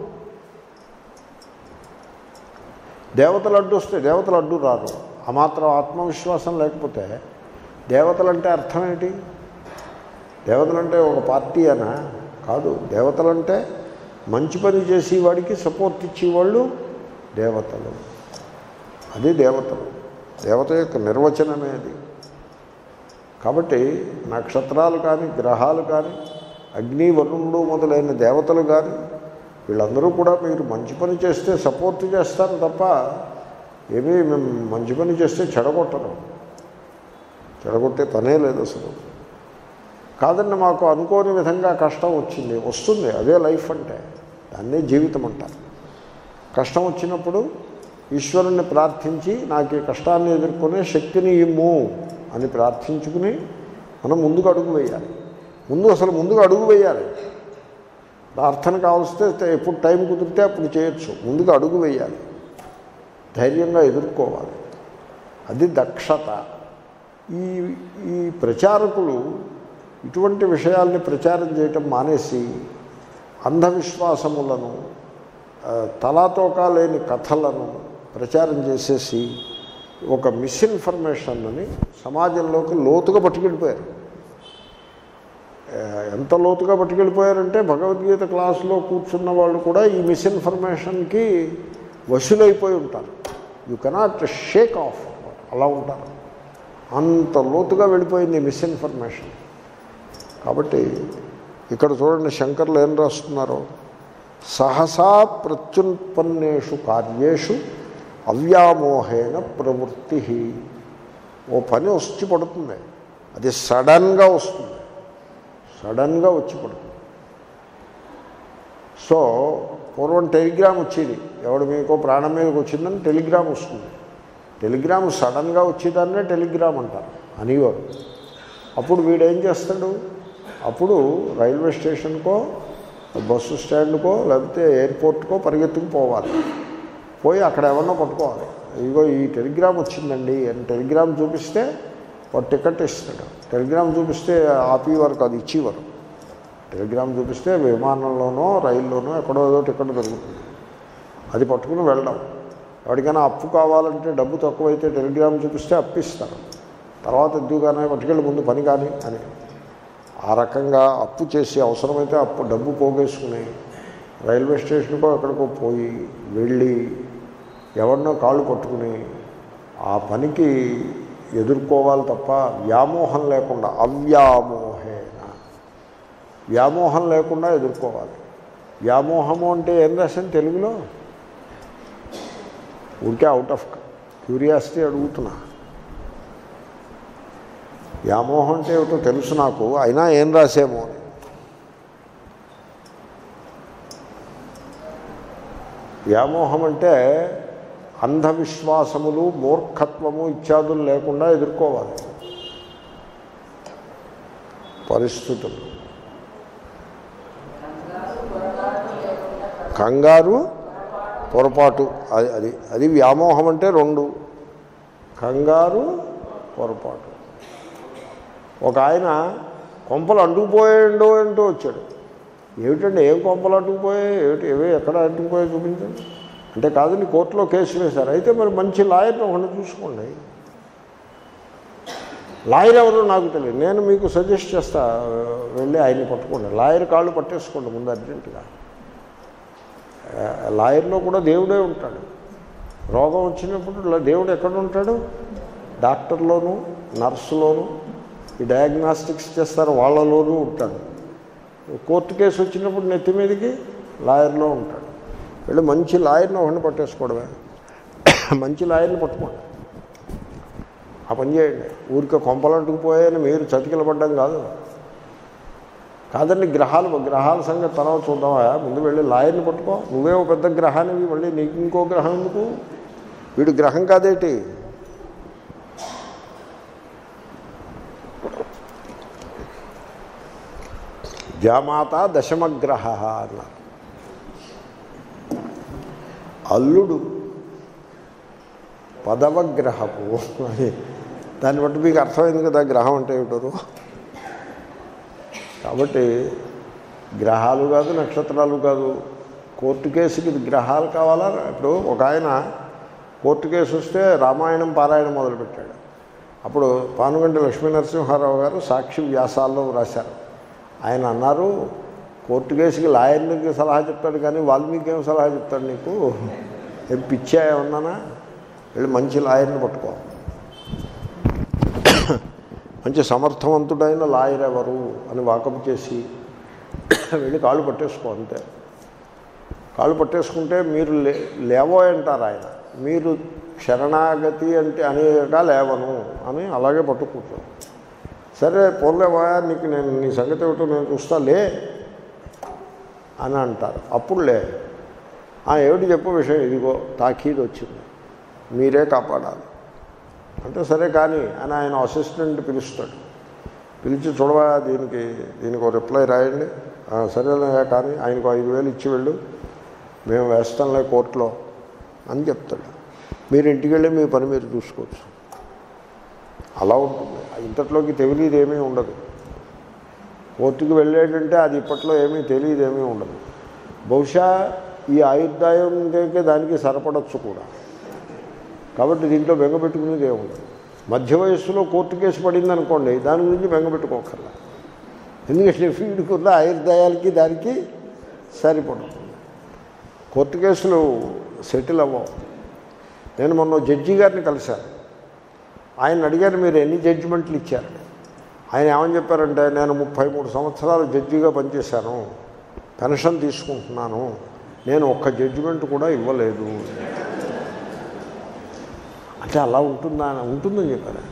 దేవతలు అడ్డు వస్తే దేవతలు అడ్డు రారు ఆ మాత్రం ఆత్మవిశ్వాసం లేకపోతే దేవతలంటే అర్థం ఏంటి దేవతలంటే ఒక పార్టీ అనా కాదు దేవతలంటే మంచి పని చేసేవాడికి సపోర్ట్ ఇచ్చేవాళ్ళు దేవతలు అది దేవతలు దేవత యొక్క నిర్వచనమే అది కాబట్టి నక్షత్రాలు కానీ గ్రహాలు కానీ అగ్ని వరుణుడు మొదలైన దేవతలు కానీ వీళ్ళందరూ కూడా మీరు మంచి పని చేస్తే సపోర్ట్ చేస్తారు తప్ప ఏమీ మేము మంచి పని చేస్తే చెడగొట్టరు చెడగొట్టే పనే లేదు అసలు కాదండి మాకు అనుకోని విధంగా కష్టం వచ్చింది వస్తుంది అదే లైఫ్ అంటే దాన్నే జీవితం అంటారు కష్టం వచ్చినప్పుడు ఈశ్వరుణ్ణి ప్రార్థించి నాకు ఈ కష్టాన్ని ఎదుర్కొనే శక్తిని ఇమ్ము అని ప్రార్థించుకుని మనం ముందుకు అడుగు వేయాలి ముందు అసలు ముందుకు అడుగు వేయాలి ప్రార్థన కావలిస్తే ఎప్పుడు టైం కుదిరితే అప్పుడు చేయొచ్చు ముందుకు అడుగు వేయాలి ధైర్యంగా ఎదుర్కోవాలి అది దక్షత ఈ ఈ ప్రచారకులు ఇటువంటి విషయాల్ని ప్రచారం చేయటం మానేసి అంధవిశ్వాసములను ఆ, తలాతోకా లేని కథలను ప్రచారం చేసేసి ఒక మిస్ఇన్ఫర్మేషన్ని సమాజంలోకి లోతుగా పట్టుకెళ్ళిపోయారు ఆ, ఎంత లోతుగా పట్టుకెళ్ళిపోయారంటే భగవద్గీత క్లాసులో కూర్చున్న వాళ్ళు కూడా ఈ మిస్ఇన్ఫర్మేషన్కి వశులైపోయి ఉంటారు యూ కెనాట్ షేక్ ఆఫ్ అలా ఉంటారు అంత లోతుగా వెళ్ళిపోయింది మిస్ఇన్ఫర్మేషన్ కాబట్టి ఇక్కడ చూడండి శంకర్లు ఏం రాస్తున్నారో సహసా ప్రత్యుత్పన్నేషు కార్యేషు అవ్యామోహేన ప్రవృత్తి ఓ పని వచ్చి పడుతుంది అది సడన్గా వస్తుంది సడన్గా వచ్చి పడుతుంది సో పూర్వం టెలిగ్రామ్ వచ్చేది ఎవడు మీకో ప్రాణం మీదకి వచ్చిందని టెలిగ్రామ్ వస్తుంది టెలిగ్రామ్ సడన్గా వచ్చేదాన్నే టెలిగ్రామ్ అంటారు అనేవారు అప్పుడు వీడేం చేస్తాడు అప్పుడు రైల్వే స్టేషన్కో బస్సు స్టాండ్కో లేకపోతే ఎయిర్పోర్ట్కో పరిగెత్తుకు పోవాలి పోయి అక్కడ ఎవరినో పట్టుకోవాలి ఇదిగో ఈ టెలిగ్రామ్ వచ్చిందండి అని టెలిగ్రామ్ చూపిస్తే వాడు టికెట్ ఇస్తాడు టెలిగ్రామ్ చూపిస్తే ఆపేవారు కాదు ఇచ్చేవారు టెలిగ్రామ్ చూపిస్తే విమానంలోనో రైల్లోనో ఎక్కడో ఏదో టికెట్ దొరుకుతుంది అది పట్టుకుని వెళ్ళడం ఎవరికైనా అప్పు కావాలంటే డబ్బు తక్కువైతే టెలిగ్రామ్ చూపిస్తే అప్పిస్తారు తర్వాత ఎద్దుగానే పట్టుకెళ్ళి ముందు పని కానీ అని ఆ రకంగా అప్పు చేసి అవసరమైతే అప్పు డబ్బు పోగేసుకుని రైల్వే స్టేషన్కో ఎక్కడికో పోయి వెళ్ళి ఎవరినో కాళ్ళు పట్టుకుని ఆ పనికి ఎదుర్కోవాలి తప్ప వ్యామోహం లేకుండా అవ్యామోహేన వ్యామోహం లేకుండా ఎదుర్కోవాలి వ్యామోహము అంటే ఏం రాశాను తెలుగులో ఊరికే అవుట్ ఆఫ్ క్యూరియాసిటీ అడుగుతున్నా వ్యామోహం అంటే ఏమిటో తెలుసు నాకు అయినా ఏం రాసేమో అని వ్యామోహం అంటే అంధవిశ్వాసములు మూర్ఖత్వము ఇత్యాదులు లేకుండా ఎదుర్కోవాలి పరిస్థితులు కంగారు పొరపాటు అది అది అది వ్యామోహం అంటే రెండు కంగారు పొరపాటు ఒక ఆయన కొంపలు అంటుకుపోయాడో అంటూ వచ్చాడు ఏమిటండి ఏం కొంపలు అంటుకుపోయాయి ఏమిటి ఏవే ఎక్కడ అంటుకుపోయాయి చూపించండి అంటే కాదండి కోర్టులో కేసు వేశారు అయితే మరి మంచి లాయర్ని ఒకటి చూసుకోండి లాయర్ ఎవరో నాకు తెలియదు నేను మీకు సజెస్ట్ చేస్తా వెళ్ళి ఆయన్ని పట్టుకోండి లాయర్ కాళ్ళు పట్టేసుకోండి ముందు అర్జెంటుగా లాయర్లో కూడా దేవుడే ఉంటాడు రోగం వచ్చినప్పుడు ల- దేవుడు ఎక్కడ ఉంటాడు డాక్టర్లోను నర్సులోను ఈ డయాగ్నాస్టిక్స్ చేస్తారు వాళ్ళలోనూ ఉంటాడు కోర్టు కేసు వచ్చినప్పుడు నెత్తి మీదకి లాయర్లో ఉంటాడు వెళ్ళి మంచి లాయర్ని ఒకరిని పట్టేసుకోవడమే మంచి లాయర్ని పట్టుకోండి ఆ పని చేయండి ఊరికే కొంపలంటుకుపోయాయని మీరు చతికిల పడ్డం కాదు కాదండి గ్రహాలు గ్రహాల సంగతి తర్వాత చూద్దామా ముందు వెళ్ళి లాయర్ని పట్టుకో నువ్వే ఒక పెద్ద గ్రహానివి మళ్ళీ నీకు ఇంకో గ్రహం ఎందుకు వీడు గ్రహం కాదేటి జామాత దశమగ్రహ అన్నారు అల్లుడు పదవగ్రహపు అని దాన్ని బట్టి మీకు అర్థమైంది కదా గ్రహం అంటే ఏమిటారు కాబట్టి గ్రహాలు కాదు నక్షత్రాలు కాదు కోర్టు కేసుకి గ్రహాలు కావాలా ఇప్పుడు ఒక ఆయన కోర్టు కేసు వస్తే రామాయణం పారాయణం మొదలుపెట్టాడు అప్పుడు పానుగంటి లక్ష్మీనరసింహారావు గారు సాక్షి వ్యాసాల్లో రాశారు ఆయన అన్నారు కోర్టు కేసుకి లాయర్లకి సలహా చెప్తాడు కానీ వాల్మీకి ఏం సలహా చెప్తాడు నీకు ఏం పిచ్చా ఏమన్నానా వెళ్ళి మంచి లాయర్ని పట్టుకో మంచి సమర్థవంతుడైన లాయర్ ఎవరు అని వాకప్ చేసి వెళ్ళి కాళ్ళు పట్టేసుకో అంతే కాళ్ళు పట్టేసుకుంటే మీరు లే లేవో అంటారు ఆయన మీరు శరణాగతి అంటే అనేగా లేవను అని అలాగే పట్టుకుంటాం సరే పోలేవా నీకు నేను నీ సంగతి ఏమిటో నేను చూస్తా లే అని అంటారు అప్పుడు లే "ఆ, ఏమిటి చెప్పు విషయం ఇదిగో తాకీదు వచ్చింది మీరే కాపాడాలి అంటే సరే కానీ అని ఆయన అసిస్టెంట్ పిలుస్తాడు పిలిచి చూడవా దీనికి దీనికి ఒక రిప్లై రాయండి "ఆ, సరేలే కానీ ఆయనకు ఐదు వేలు ఇచ్చి వెళ్ళు మేము వేస్తాంలే కోర్టులో అని చెప్తాడు మీరు ఇంటికి వెళ్ళి మీ పని మీరు చూసుకోవచ్చు అలా ఉంటుంది ఇంతట్లోకి తెలియదు ఏమీ ఉండదు కోర్టుకు వెళ్ళేటంటే అది ఇప్పట్లో ఏమీ తెలియదు ఏమీ ఉండదు బహుశా ఈ ఆయుర్దాయం దగ్గర దానికి సరిపడచ్చు కూడా కాబట్టి దీంట్లో బెంగపెట్టుకునేది ఏముండదు మధ్య వయస్సులో కోర్టు కేసు పడింది అనుకోండి దాని గురించి బెంగపెట్టుకోకర్లా ఎందుకంటే వీడికి ఉన్న ఆయుర్దాయాలకి దానికి సరిపడుతుంది కోర్టు కేసులు సెటిల్ అవ్వవు నేను మొన్న జడ్జి గారిని కలిశాను ఆయన అడిగారు మీరు ఎన్ని జడ్జిమెంట్లు ఇచ్చారు ఆయన ఏమని చెప్పారంటే నేను ముప్పై మూడు సంవత్సరాలు జడ్జిగా పనిచేశాను పెన్షన్ తీసుకుంటున్నాను నేను ఒక్క జడ్జిమెంట్ కూడా ఇవ్వలేదు అంటే అలా ఉంటుందా ఉంటుందని చెప్పారు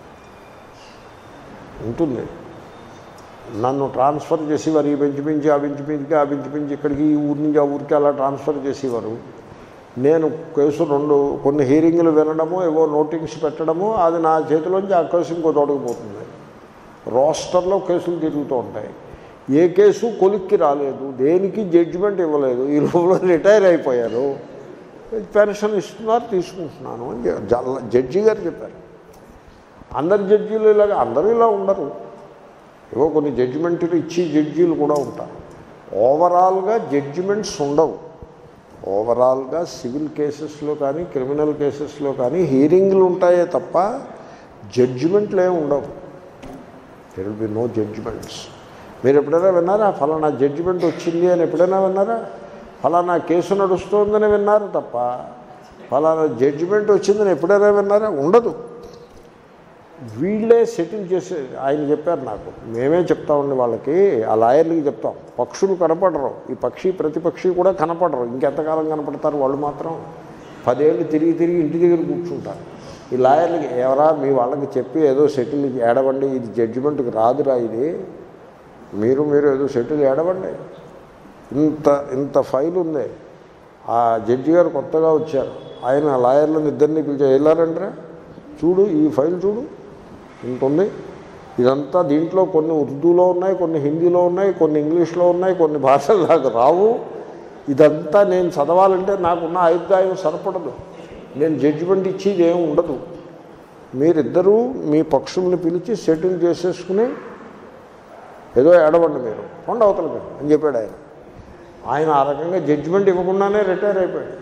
ఉంటుంది నన్ను ట్రాన్స్ఫర్ చేసేవారు ఈ బెంచ్ పెంచి ఆ బెంచ్ పెంచి ఆ బెంచ్ పెంచి ఇక్కడికి ఈ ఊరి నుంచి ఆ ఊరికి అలా ట్రాన్స్ఫర్ చేసేవారు నేను కేసు రెండు కొన్ని హీరింగ్లు వినడము ఏవో నోటింగ్స్ పెట్టడము అది నా చేతిలోంచి ఆ కేసు ఇంకో తోటకు పోతుంది రోస్టర్లో కేసులు తిరుగుతూ ఉంటాయి ఏ కేసు కొలిక్కి రాలేదు దేనికి జడ్జిమెంట్ ఇవ్వలేదు ఈ లోపల రిటైర్ అయిపోయారు పెన్షన్ ఇస్తున్నారు తీసుకుంటున్నాను అని చె- జల్ల- జడ్జి గారు చెప్పారు అందరు జడ్జీలు ఇలాగ అందరూ ఇలా ఉండరు ఏవో కొన్ని జడ్జిమెంట్లు ఇచ్చి జడ్జీలు కూడా ఉంటారు ఓవరాల్గా జడ్జిమెంట్స్ ఉండవు ఓవరాల్గా సివిల్ కేసెస్లో కానీ క్రిమినల్ కేసెస్లో కానీ హీరింగ్లు ఉంటాయే తప్ప జడ్జిమెంట్లు ఏమి ఉండవు there will be no judgments మీరు ఎప్పుడైనా విన్నారా ఫలానా జడ్జిమెంట్ వచ్చింది అని ఎప్పుడైనా విన్నారా ఫలానా కేసు నడుస్తోందని విన్నారు తప్ప ఫలానా జడ్జిమెంట్ వచ్చిందని ఎప్పుడైనా విన్నారా ఉండదు వీళ్ళే సెటిల్ చేసే ఆయన చెప్పారు నాకు మేమే చెప్తామండి వాళ్ళకి ఆ లాయర్లకి చెప్తాం పక్షులు కనపడరు ఈ పక్షి ప్రతి పక్షి కూడా కనపడరు ఇంకెంతకాలం కనపడతారు వాళ్ళు మాత్రం పదేళ్ళు తిరిగి తిరిగి ఇంటి దగ్గర కూర్చుంటారు ఈ లాయర్లకి ఎవరా మీ వాళ్ళకి చెప్పి ఏదో సెటిల్ ఏడవండి ఇది జడ్జిమెంట్కి రాదురా ఇది మీరు మీరు ఏదో సెటిల్ ఏడవండి ఇంత ఇంత ఫైల్ ఉంది ఆ జడ్జి గారు కొత్తగా వచ్చారు ఆయన లాయర్లను ఇద్దరిని పిలిచి వెళ్ళారంటే చూడు ఈ ఫైల్ చూడు ఇంత ఉంది ఇదంతా దీంట్లో కొన్ని ఉర్దూలో ఉన్నాయి కొన్ని హిందీలో ఉన్నాయి కొన్ని ఇంగ్లీష్లో ఉన్నాయి కొన్ని భాషలు నాకు రావు ఇదంతా నేను చదవాలంటే నాకున్న ఆయుర్దాయం సరిపడదు నేను జడ్జిమెంట్ ఇచ్చేది ఏమి ఉండదు మీరిద్దరూ మీ పక్షుల్ని పిలిచి సెటిల్ చేసేసుకుని ఏదో ఏడవండి మీరు కొండ అవతలకి అని చెప్పాడు ఆయన ఆయన ఆ రకంగా జడ్జిమెంట్ ఇవ్వకుండానే రిటైర్ అయిపోయాడు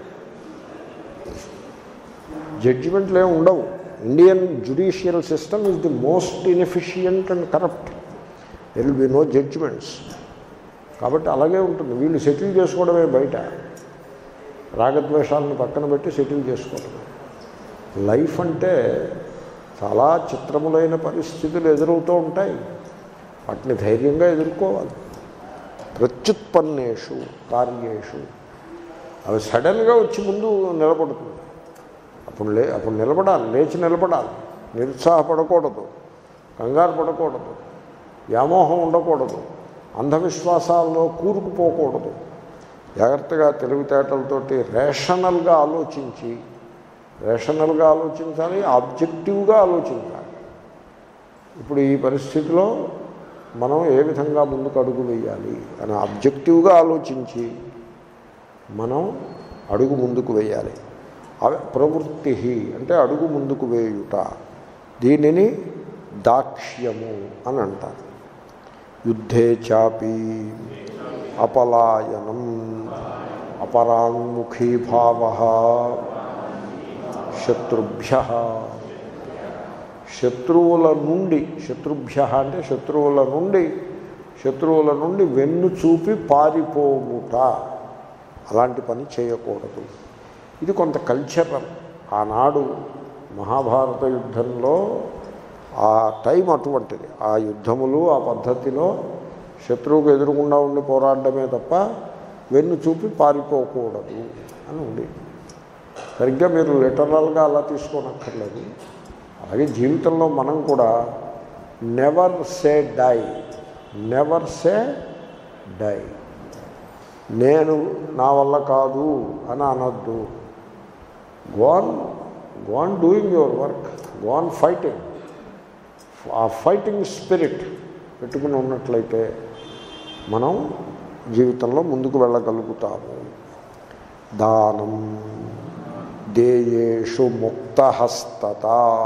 జడ్జిమెంట్లు ఏమి ఉండవు Indian judicial system is the most inefficient and corrupt there will be no judgments కాబట్టి అలాగే ఉంటుంది వీళ్ళు సెటిల్ చేసుకోవడమే బయట రాగద్వేషాలను పక్కన పెట్టి సెటిల్ చేసుకోవటమే లైఫ్ అంటే చాలా చిత్రములైన పరిస్థితులు ఎదురవుతూ ఉంటాయి వాటిని ధైర్యంగా ఎదుర్కోవాలి ప్రత్యుత్పన్నేషు కార్యేషు అవి సడన్గా వచ్చి ముందు నిలబడుతుంది అప్పుడు లే అప్పుడు నిలబడాలి లేచి నిలబడాలి నిరుత్సాహపడకూడదు కంగారు పడకూడదు వ్యామోహం ఉండకూడదు అంధవిశ్వాసాల్లో కూరుకుపోకూడదు జాగ్రత్తగా తెలివితేటలతోటి రేషనల్గా ఆలోచించి రేషనల్గా ఆలోచించాలి ఆబ్జెక్టివ్గా ఆలోచించాలి ఇప్పుడు ఈ పరిస్థితిలో మనం ఏ విధంగా ముందుకు అడుగు వేయాలి అని ఆబ్జెక్టివ్గా ఆలోచించి మనం అడుగు ముందుకు వేయాలి అవ ప్రవృత్తి అంటే అడుగు ముందుకు వేయుట దీనిని దాక్ష్యము అని అంటారు యుద్ధే చాపి అపలాయనం అపరాంగుఖీభావ శత్రుభ్య శత్రువుల నుండి శత్రుభ్య అంటే శత్రువుల నుండి శత్రువుల నుండి వెన్ను చూపి పారిపోవుట అలాంటి పని చేయకూడదు ఇది కొంత కల్చరల్ ఆనాడు మహాభారత యుద్ధంలో ఆ టైం అటువంటిది ఆ యుద్ధములు ఆ పద్ధతిలో శత్రువుకు ఎదురుకుండా ఉండి పోరాడమే తప్ప వెన్ను చూపి పారిపోకూడదు అని ఉండేది సరిగ్గా మీరు లిటరల్గా అలా తీసుకోనక్కర్లేదు అలాగే జీవితంలో మనం కూడా never say die never say die నేను నా వల్ల కాదు అని అనొద్దు go on go on doing your work go on fighting ఆ ఫైటింగ్ స్పిరిట్ పెట్టుకుని ఉన్నట్లయితే మనం జీవితంలో ముందుకు వెళ్ళగలుగుతాము దానం దేయేషు ముక్తహస్తత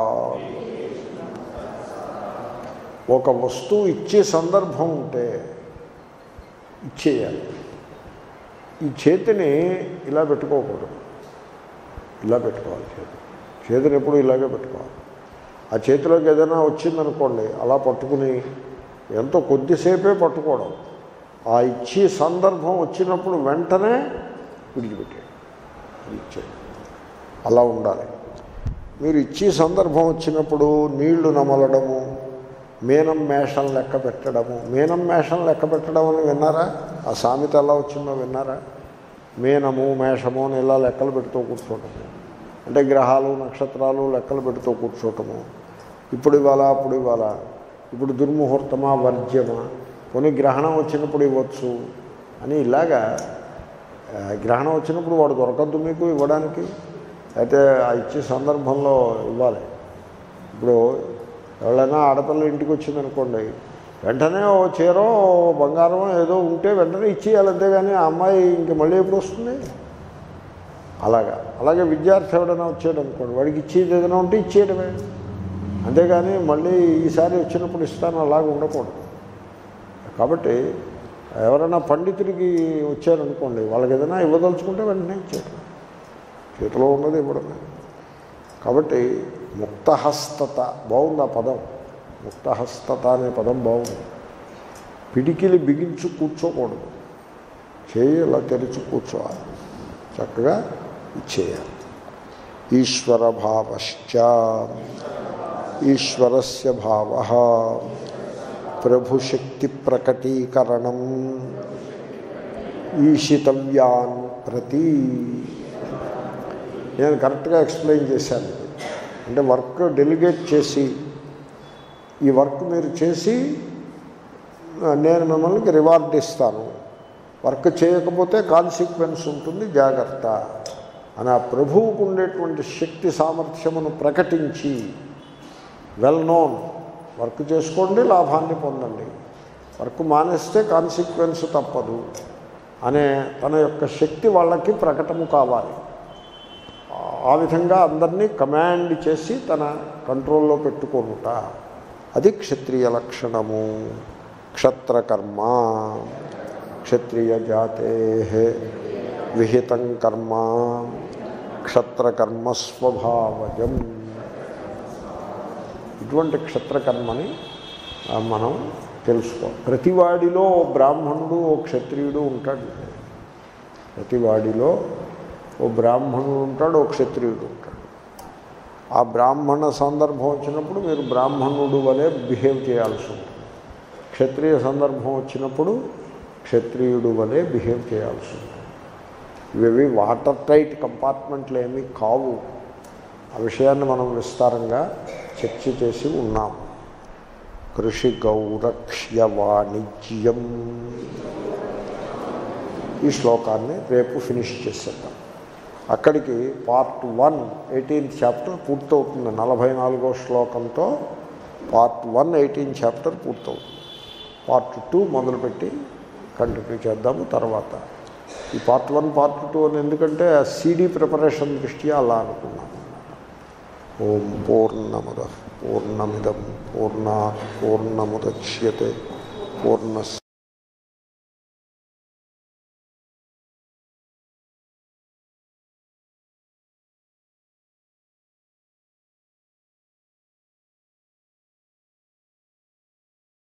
ఒక వస్తువు ఇచ్చే సందర్భం ఉంటే ఇచ్చేయాలి ఈ చేతిని ఇలా పెట్టుకోకూడదు ఇలా పెట్టుకోవాలి చేతి చేతిని ఎప్పుడు ఇలాగే పెట్టుకోవాలి ఆ చేతిలోకి ఏదైనా వచ్చిందనుకోండి అలా పట్టుకుని ఎంతో కొద్దిసేపే పట్టుకోవడం ఆ ఇచ్చే సందర్భం వచ్చినప్పుడు వెంటనే విడిచిపెట్టాడు ఇచ్చేది అలా ఉండాలి మీరు ఇచ్చే సందర్భం వచ్చినప్పుడు నీళ్లు నమలడము మీనం మేషం లెక్క పెట్టడము మీనం మేషం లెక్క పెట్టడం అని విన్నారా ఆ సామెత ఎలా వచ్చిందో విన్నారా మీనము మేషము అని ఇలా లెక్కలు పెడుతూ కూర్చోవటము అంటే గ్రహాలు నక్షత్రాలు లెక్కలు పెడుతూ కూర్చోవటము ఇప్పుడు ఇవాళ అప్పుడు ఇవాళ ఇప్పుడు దుర్ముహూర్తమా వర్జ్యమా కొన్ని గ్రహణం వచ్చినప్పుడు ఇవ్వచ్చు అని ఇలాగా ఆ, గ్రహణం వచ్చినప్పుడు వాడు దొరకద్దు మీకు ఇవ్వడానికి అయితే ఆ ఇచ్చే సందర్భంలో ఇవ్వాలి ఇప్పుడు ఎవరైనా ఆడపిల్ల ఇంటికి వచ్చిందనుకోండి వెంటనే ఓ చీరో ఓ బంగారం ఏదో ఉంటే వెంటనే ఇచ్చేయాలి అంతేగాని ఆ అమ్మాయి ఇంక మళ్ళీ ఎప్పుడు వస్తుంది అలాగా అలాగే విద్యార్థి ఎవడైనా వచ్చాడు అనుకోండి వాడికి ఇచ్చేది ఏదైనా ఉంటే ఇచ్చేయడమే అంతేగాని మళ్ళీ ఈసారి వచ్చినప్పుడు ఇస్తాను అలాగ ఉండకూడదు కాబట్టి ఎవరైనా పండితుడికి వచ్చారనుకోండి వాళ్ళకి ఏదైనా ఇవ్వదలుచుకుంటే వెంటనే ఇచ్చేయడం చేతిలో ఉన్నది ఇవ్వడమే కాబట్టి ముక్తహస్తత బాగుంది ఆ పదం ముక్తహస్తత అనే పదం బాగుంది పిడికిలి బిగించి కూర్చోకూడదు చేయి ఇలా తెరిచి కూర్చోవాలి చక్కగా ఇచ్చేయాలి ఈశ్వర భావశ్చ ఈశ్వరస్య భావ ప్రభుశక్తి ప్రకటీకరణం ఈషితవ్యాన్ ప్రతి నేను కరెక్ట్గా ఎక్స్ప్లెయిన్ చేశాను అంటే వర్క్ డెలిగేట్ చేసి ఈ వర్క్ మీరు చేసి నేను మిమ్మల్ని రివార్డ్ ఇస్తాను వర్క్ చేయకపోతే కాన్సిక్వెన్స్ ఉంటుంది జాగ్రత్త అని ఆ ప్రభువుకు ఉండేటువంటి శక్తి సామర్థ్యమును ప్రకటించి వెల్ నోన్ వర్క్ చేసుకోండి లాభాన్ని పొందండి వర్క్ మానేస్తే కాన్సిక్వెన్స్ తప్పదు అనే తన యొక్క శక్తి వాళ్ళకి ప్రకటన కావాలి ఆ విధంగా అందరినీ కమాండ్ చేసి తన కంట్రోల్లో పెట్టుకోనుట అది క్షత్రియ లక్షణము క్షత్రకర్మ క్షత్రియ జాతే విహితం కర్మ క్షత్రకర్మ స్వభావజం ఇటువంటి క్షత్రకర్మని ఆ, మనం తెలుసుకో ప్రతివాడిలో ఓ బ్రాహ్మణుడు ఓ క్షత్రియుడు ఉంటాడు ప్రతివాడిలో ఓ బ్రాహ్మణుడు ఉంటాడు ఓ క్షత్రియుడు ఉంటాడు ఆ బ్రాహ్మణ సందర్భం వచ్చినప్పుడు మీరు బ్రాహ్మణుడు వలె బిహేవ్ చేయాల్సి ఉంటుంది క్షత్రియ సందర్భం వచ్చినప్పుడు క్షత్రియుడు వలె బిహేవ్ చేయాల్సి ఉంటుంది ఇవి వాటర్ టైట్ కంపార్ట్మెంట్లు ఏమీ కావు ఆ విషయాన్ని మనం విస్తారంగా చర్చ చేసి ఉన్నాం కృషి గౌరక్ష్య వాణిజ్యం ఈ శ్లోకాన్ని రేపు ఫినిష్ చేసేద్దాం అక్కడికి పార్ట్ వన్ ఎయిటీన్త్ చాప్టర్ పూర్తవుతుంది నలభై నాలుగో శ్లోకంతో పార్ట్ వన్ ఎయిటీన్ చాప్టర్ పూర్తవుతుంది పార్ట్ టూ మొదలుపెట్టి కంటిన్యూ చేద్దాము తర్వాత ఈ పార్ట్ వన్ పార్ట్ టూ అని ఎందుకంటే ఆ సీడీ ప్రిపరేషన్ దృష్ట్యా అలా అనుకున్నాం ఓం పూర్ణముద పూర్ణమిదం పూర్ణా పూర్ణముద్యతే పూర్ణస్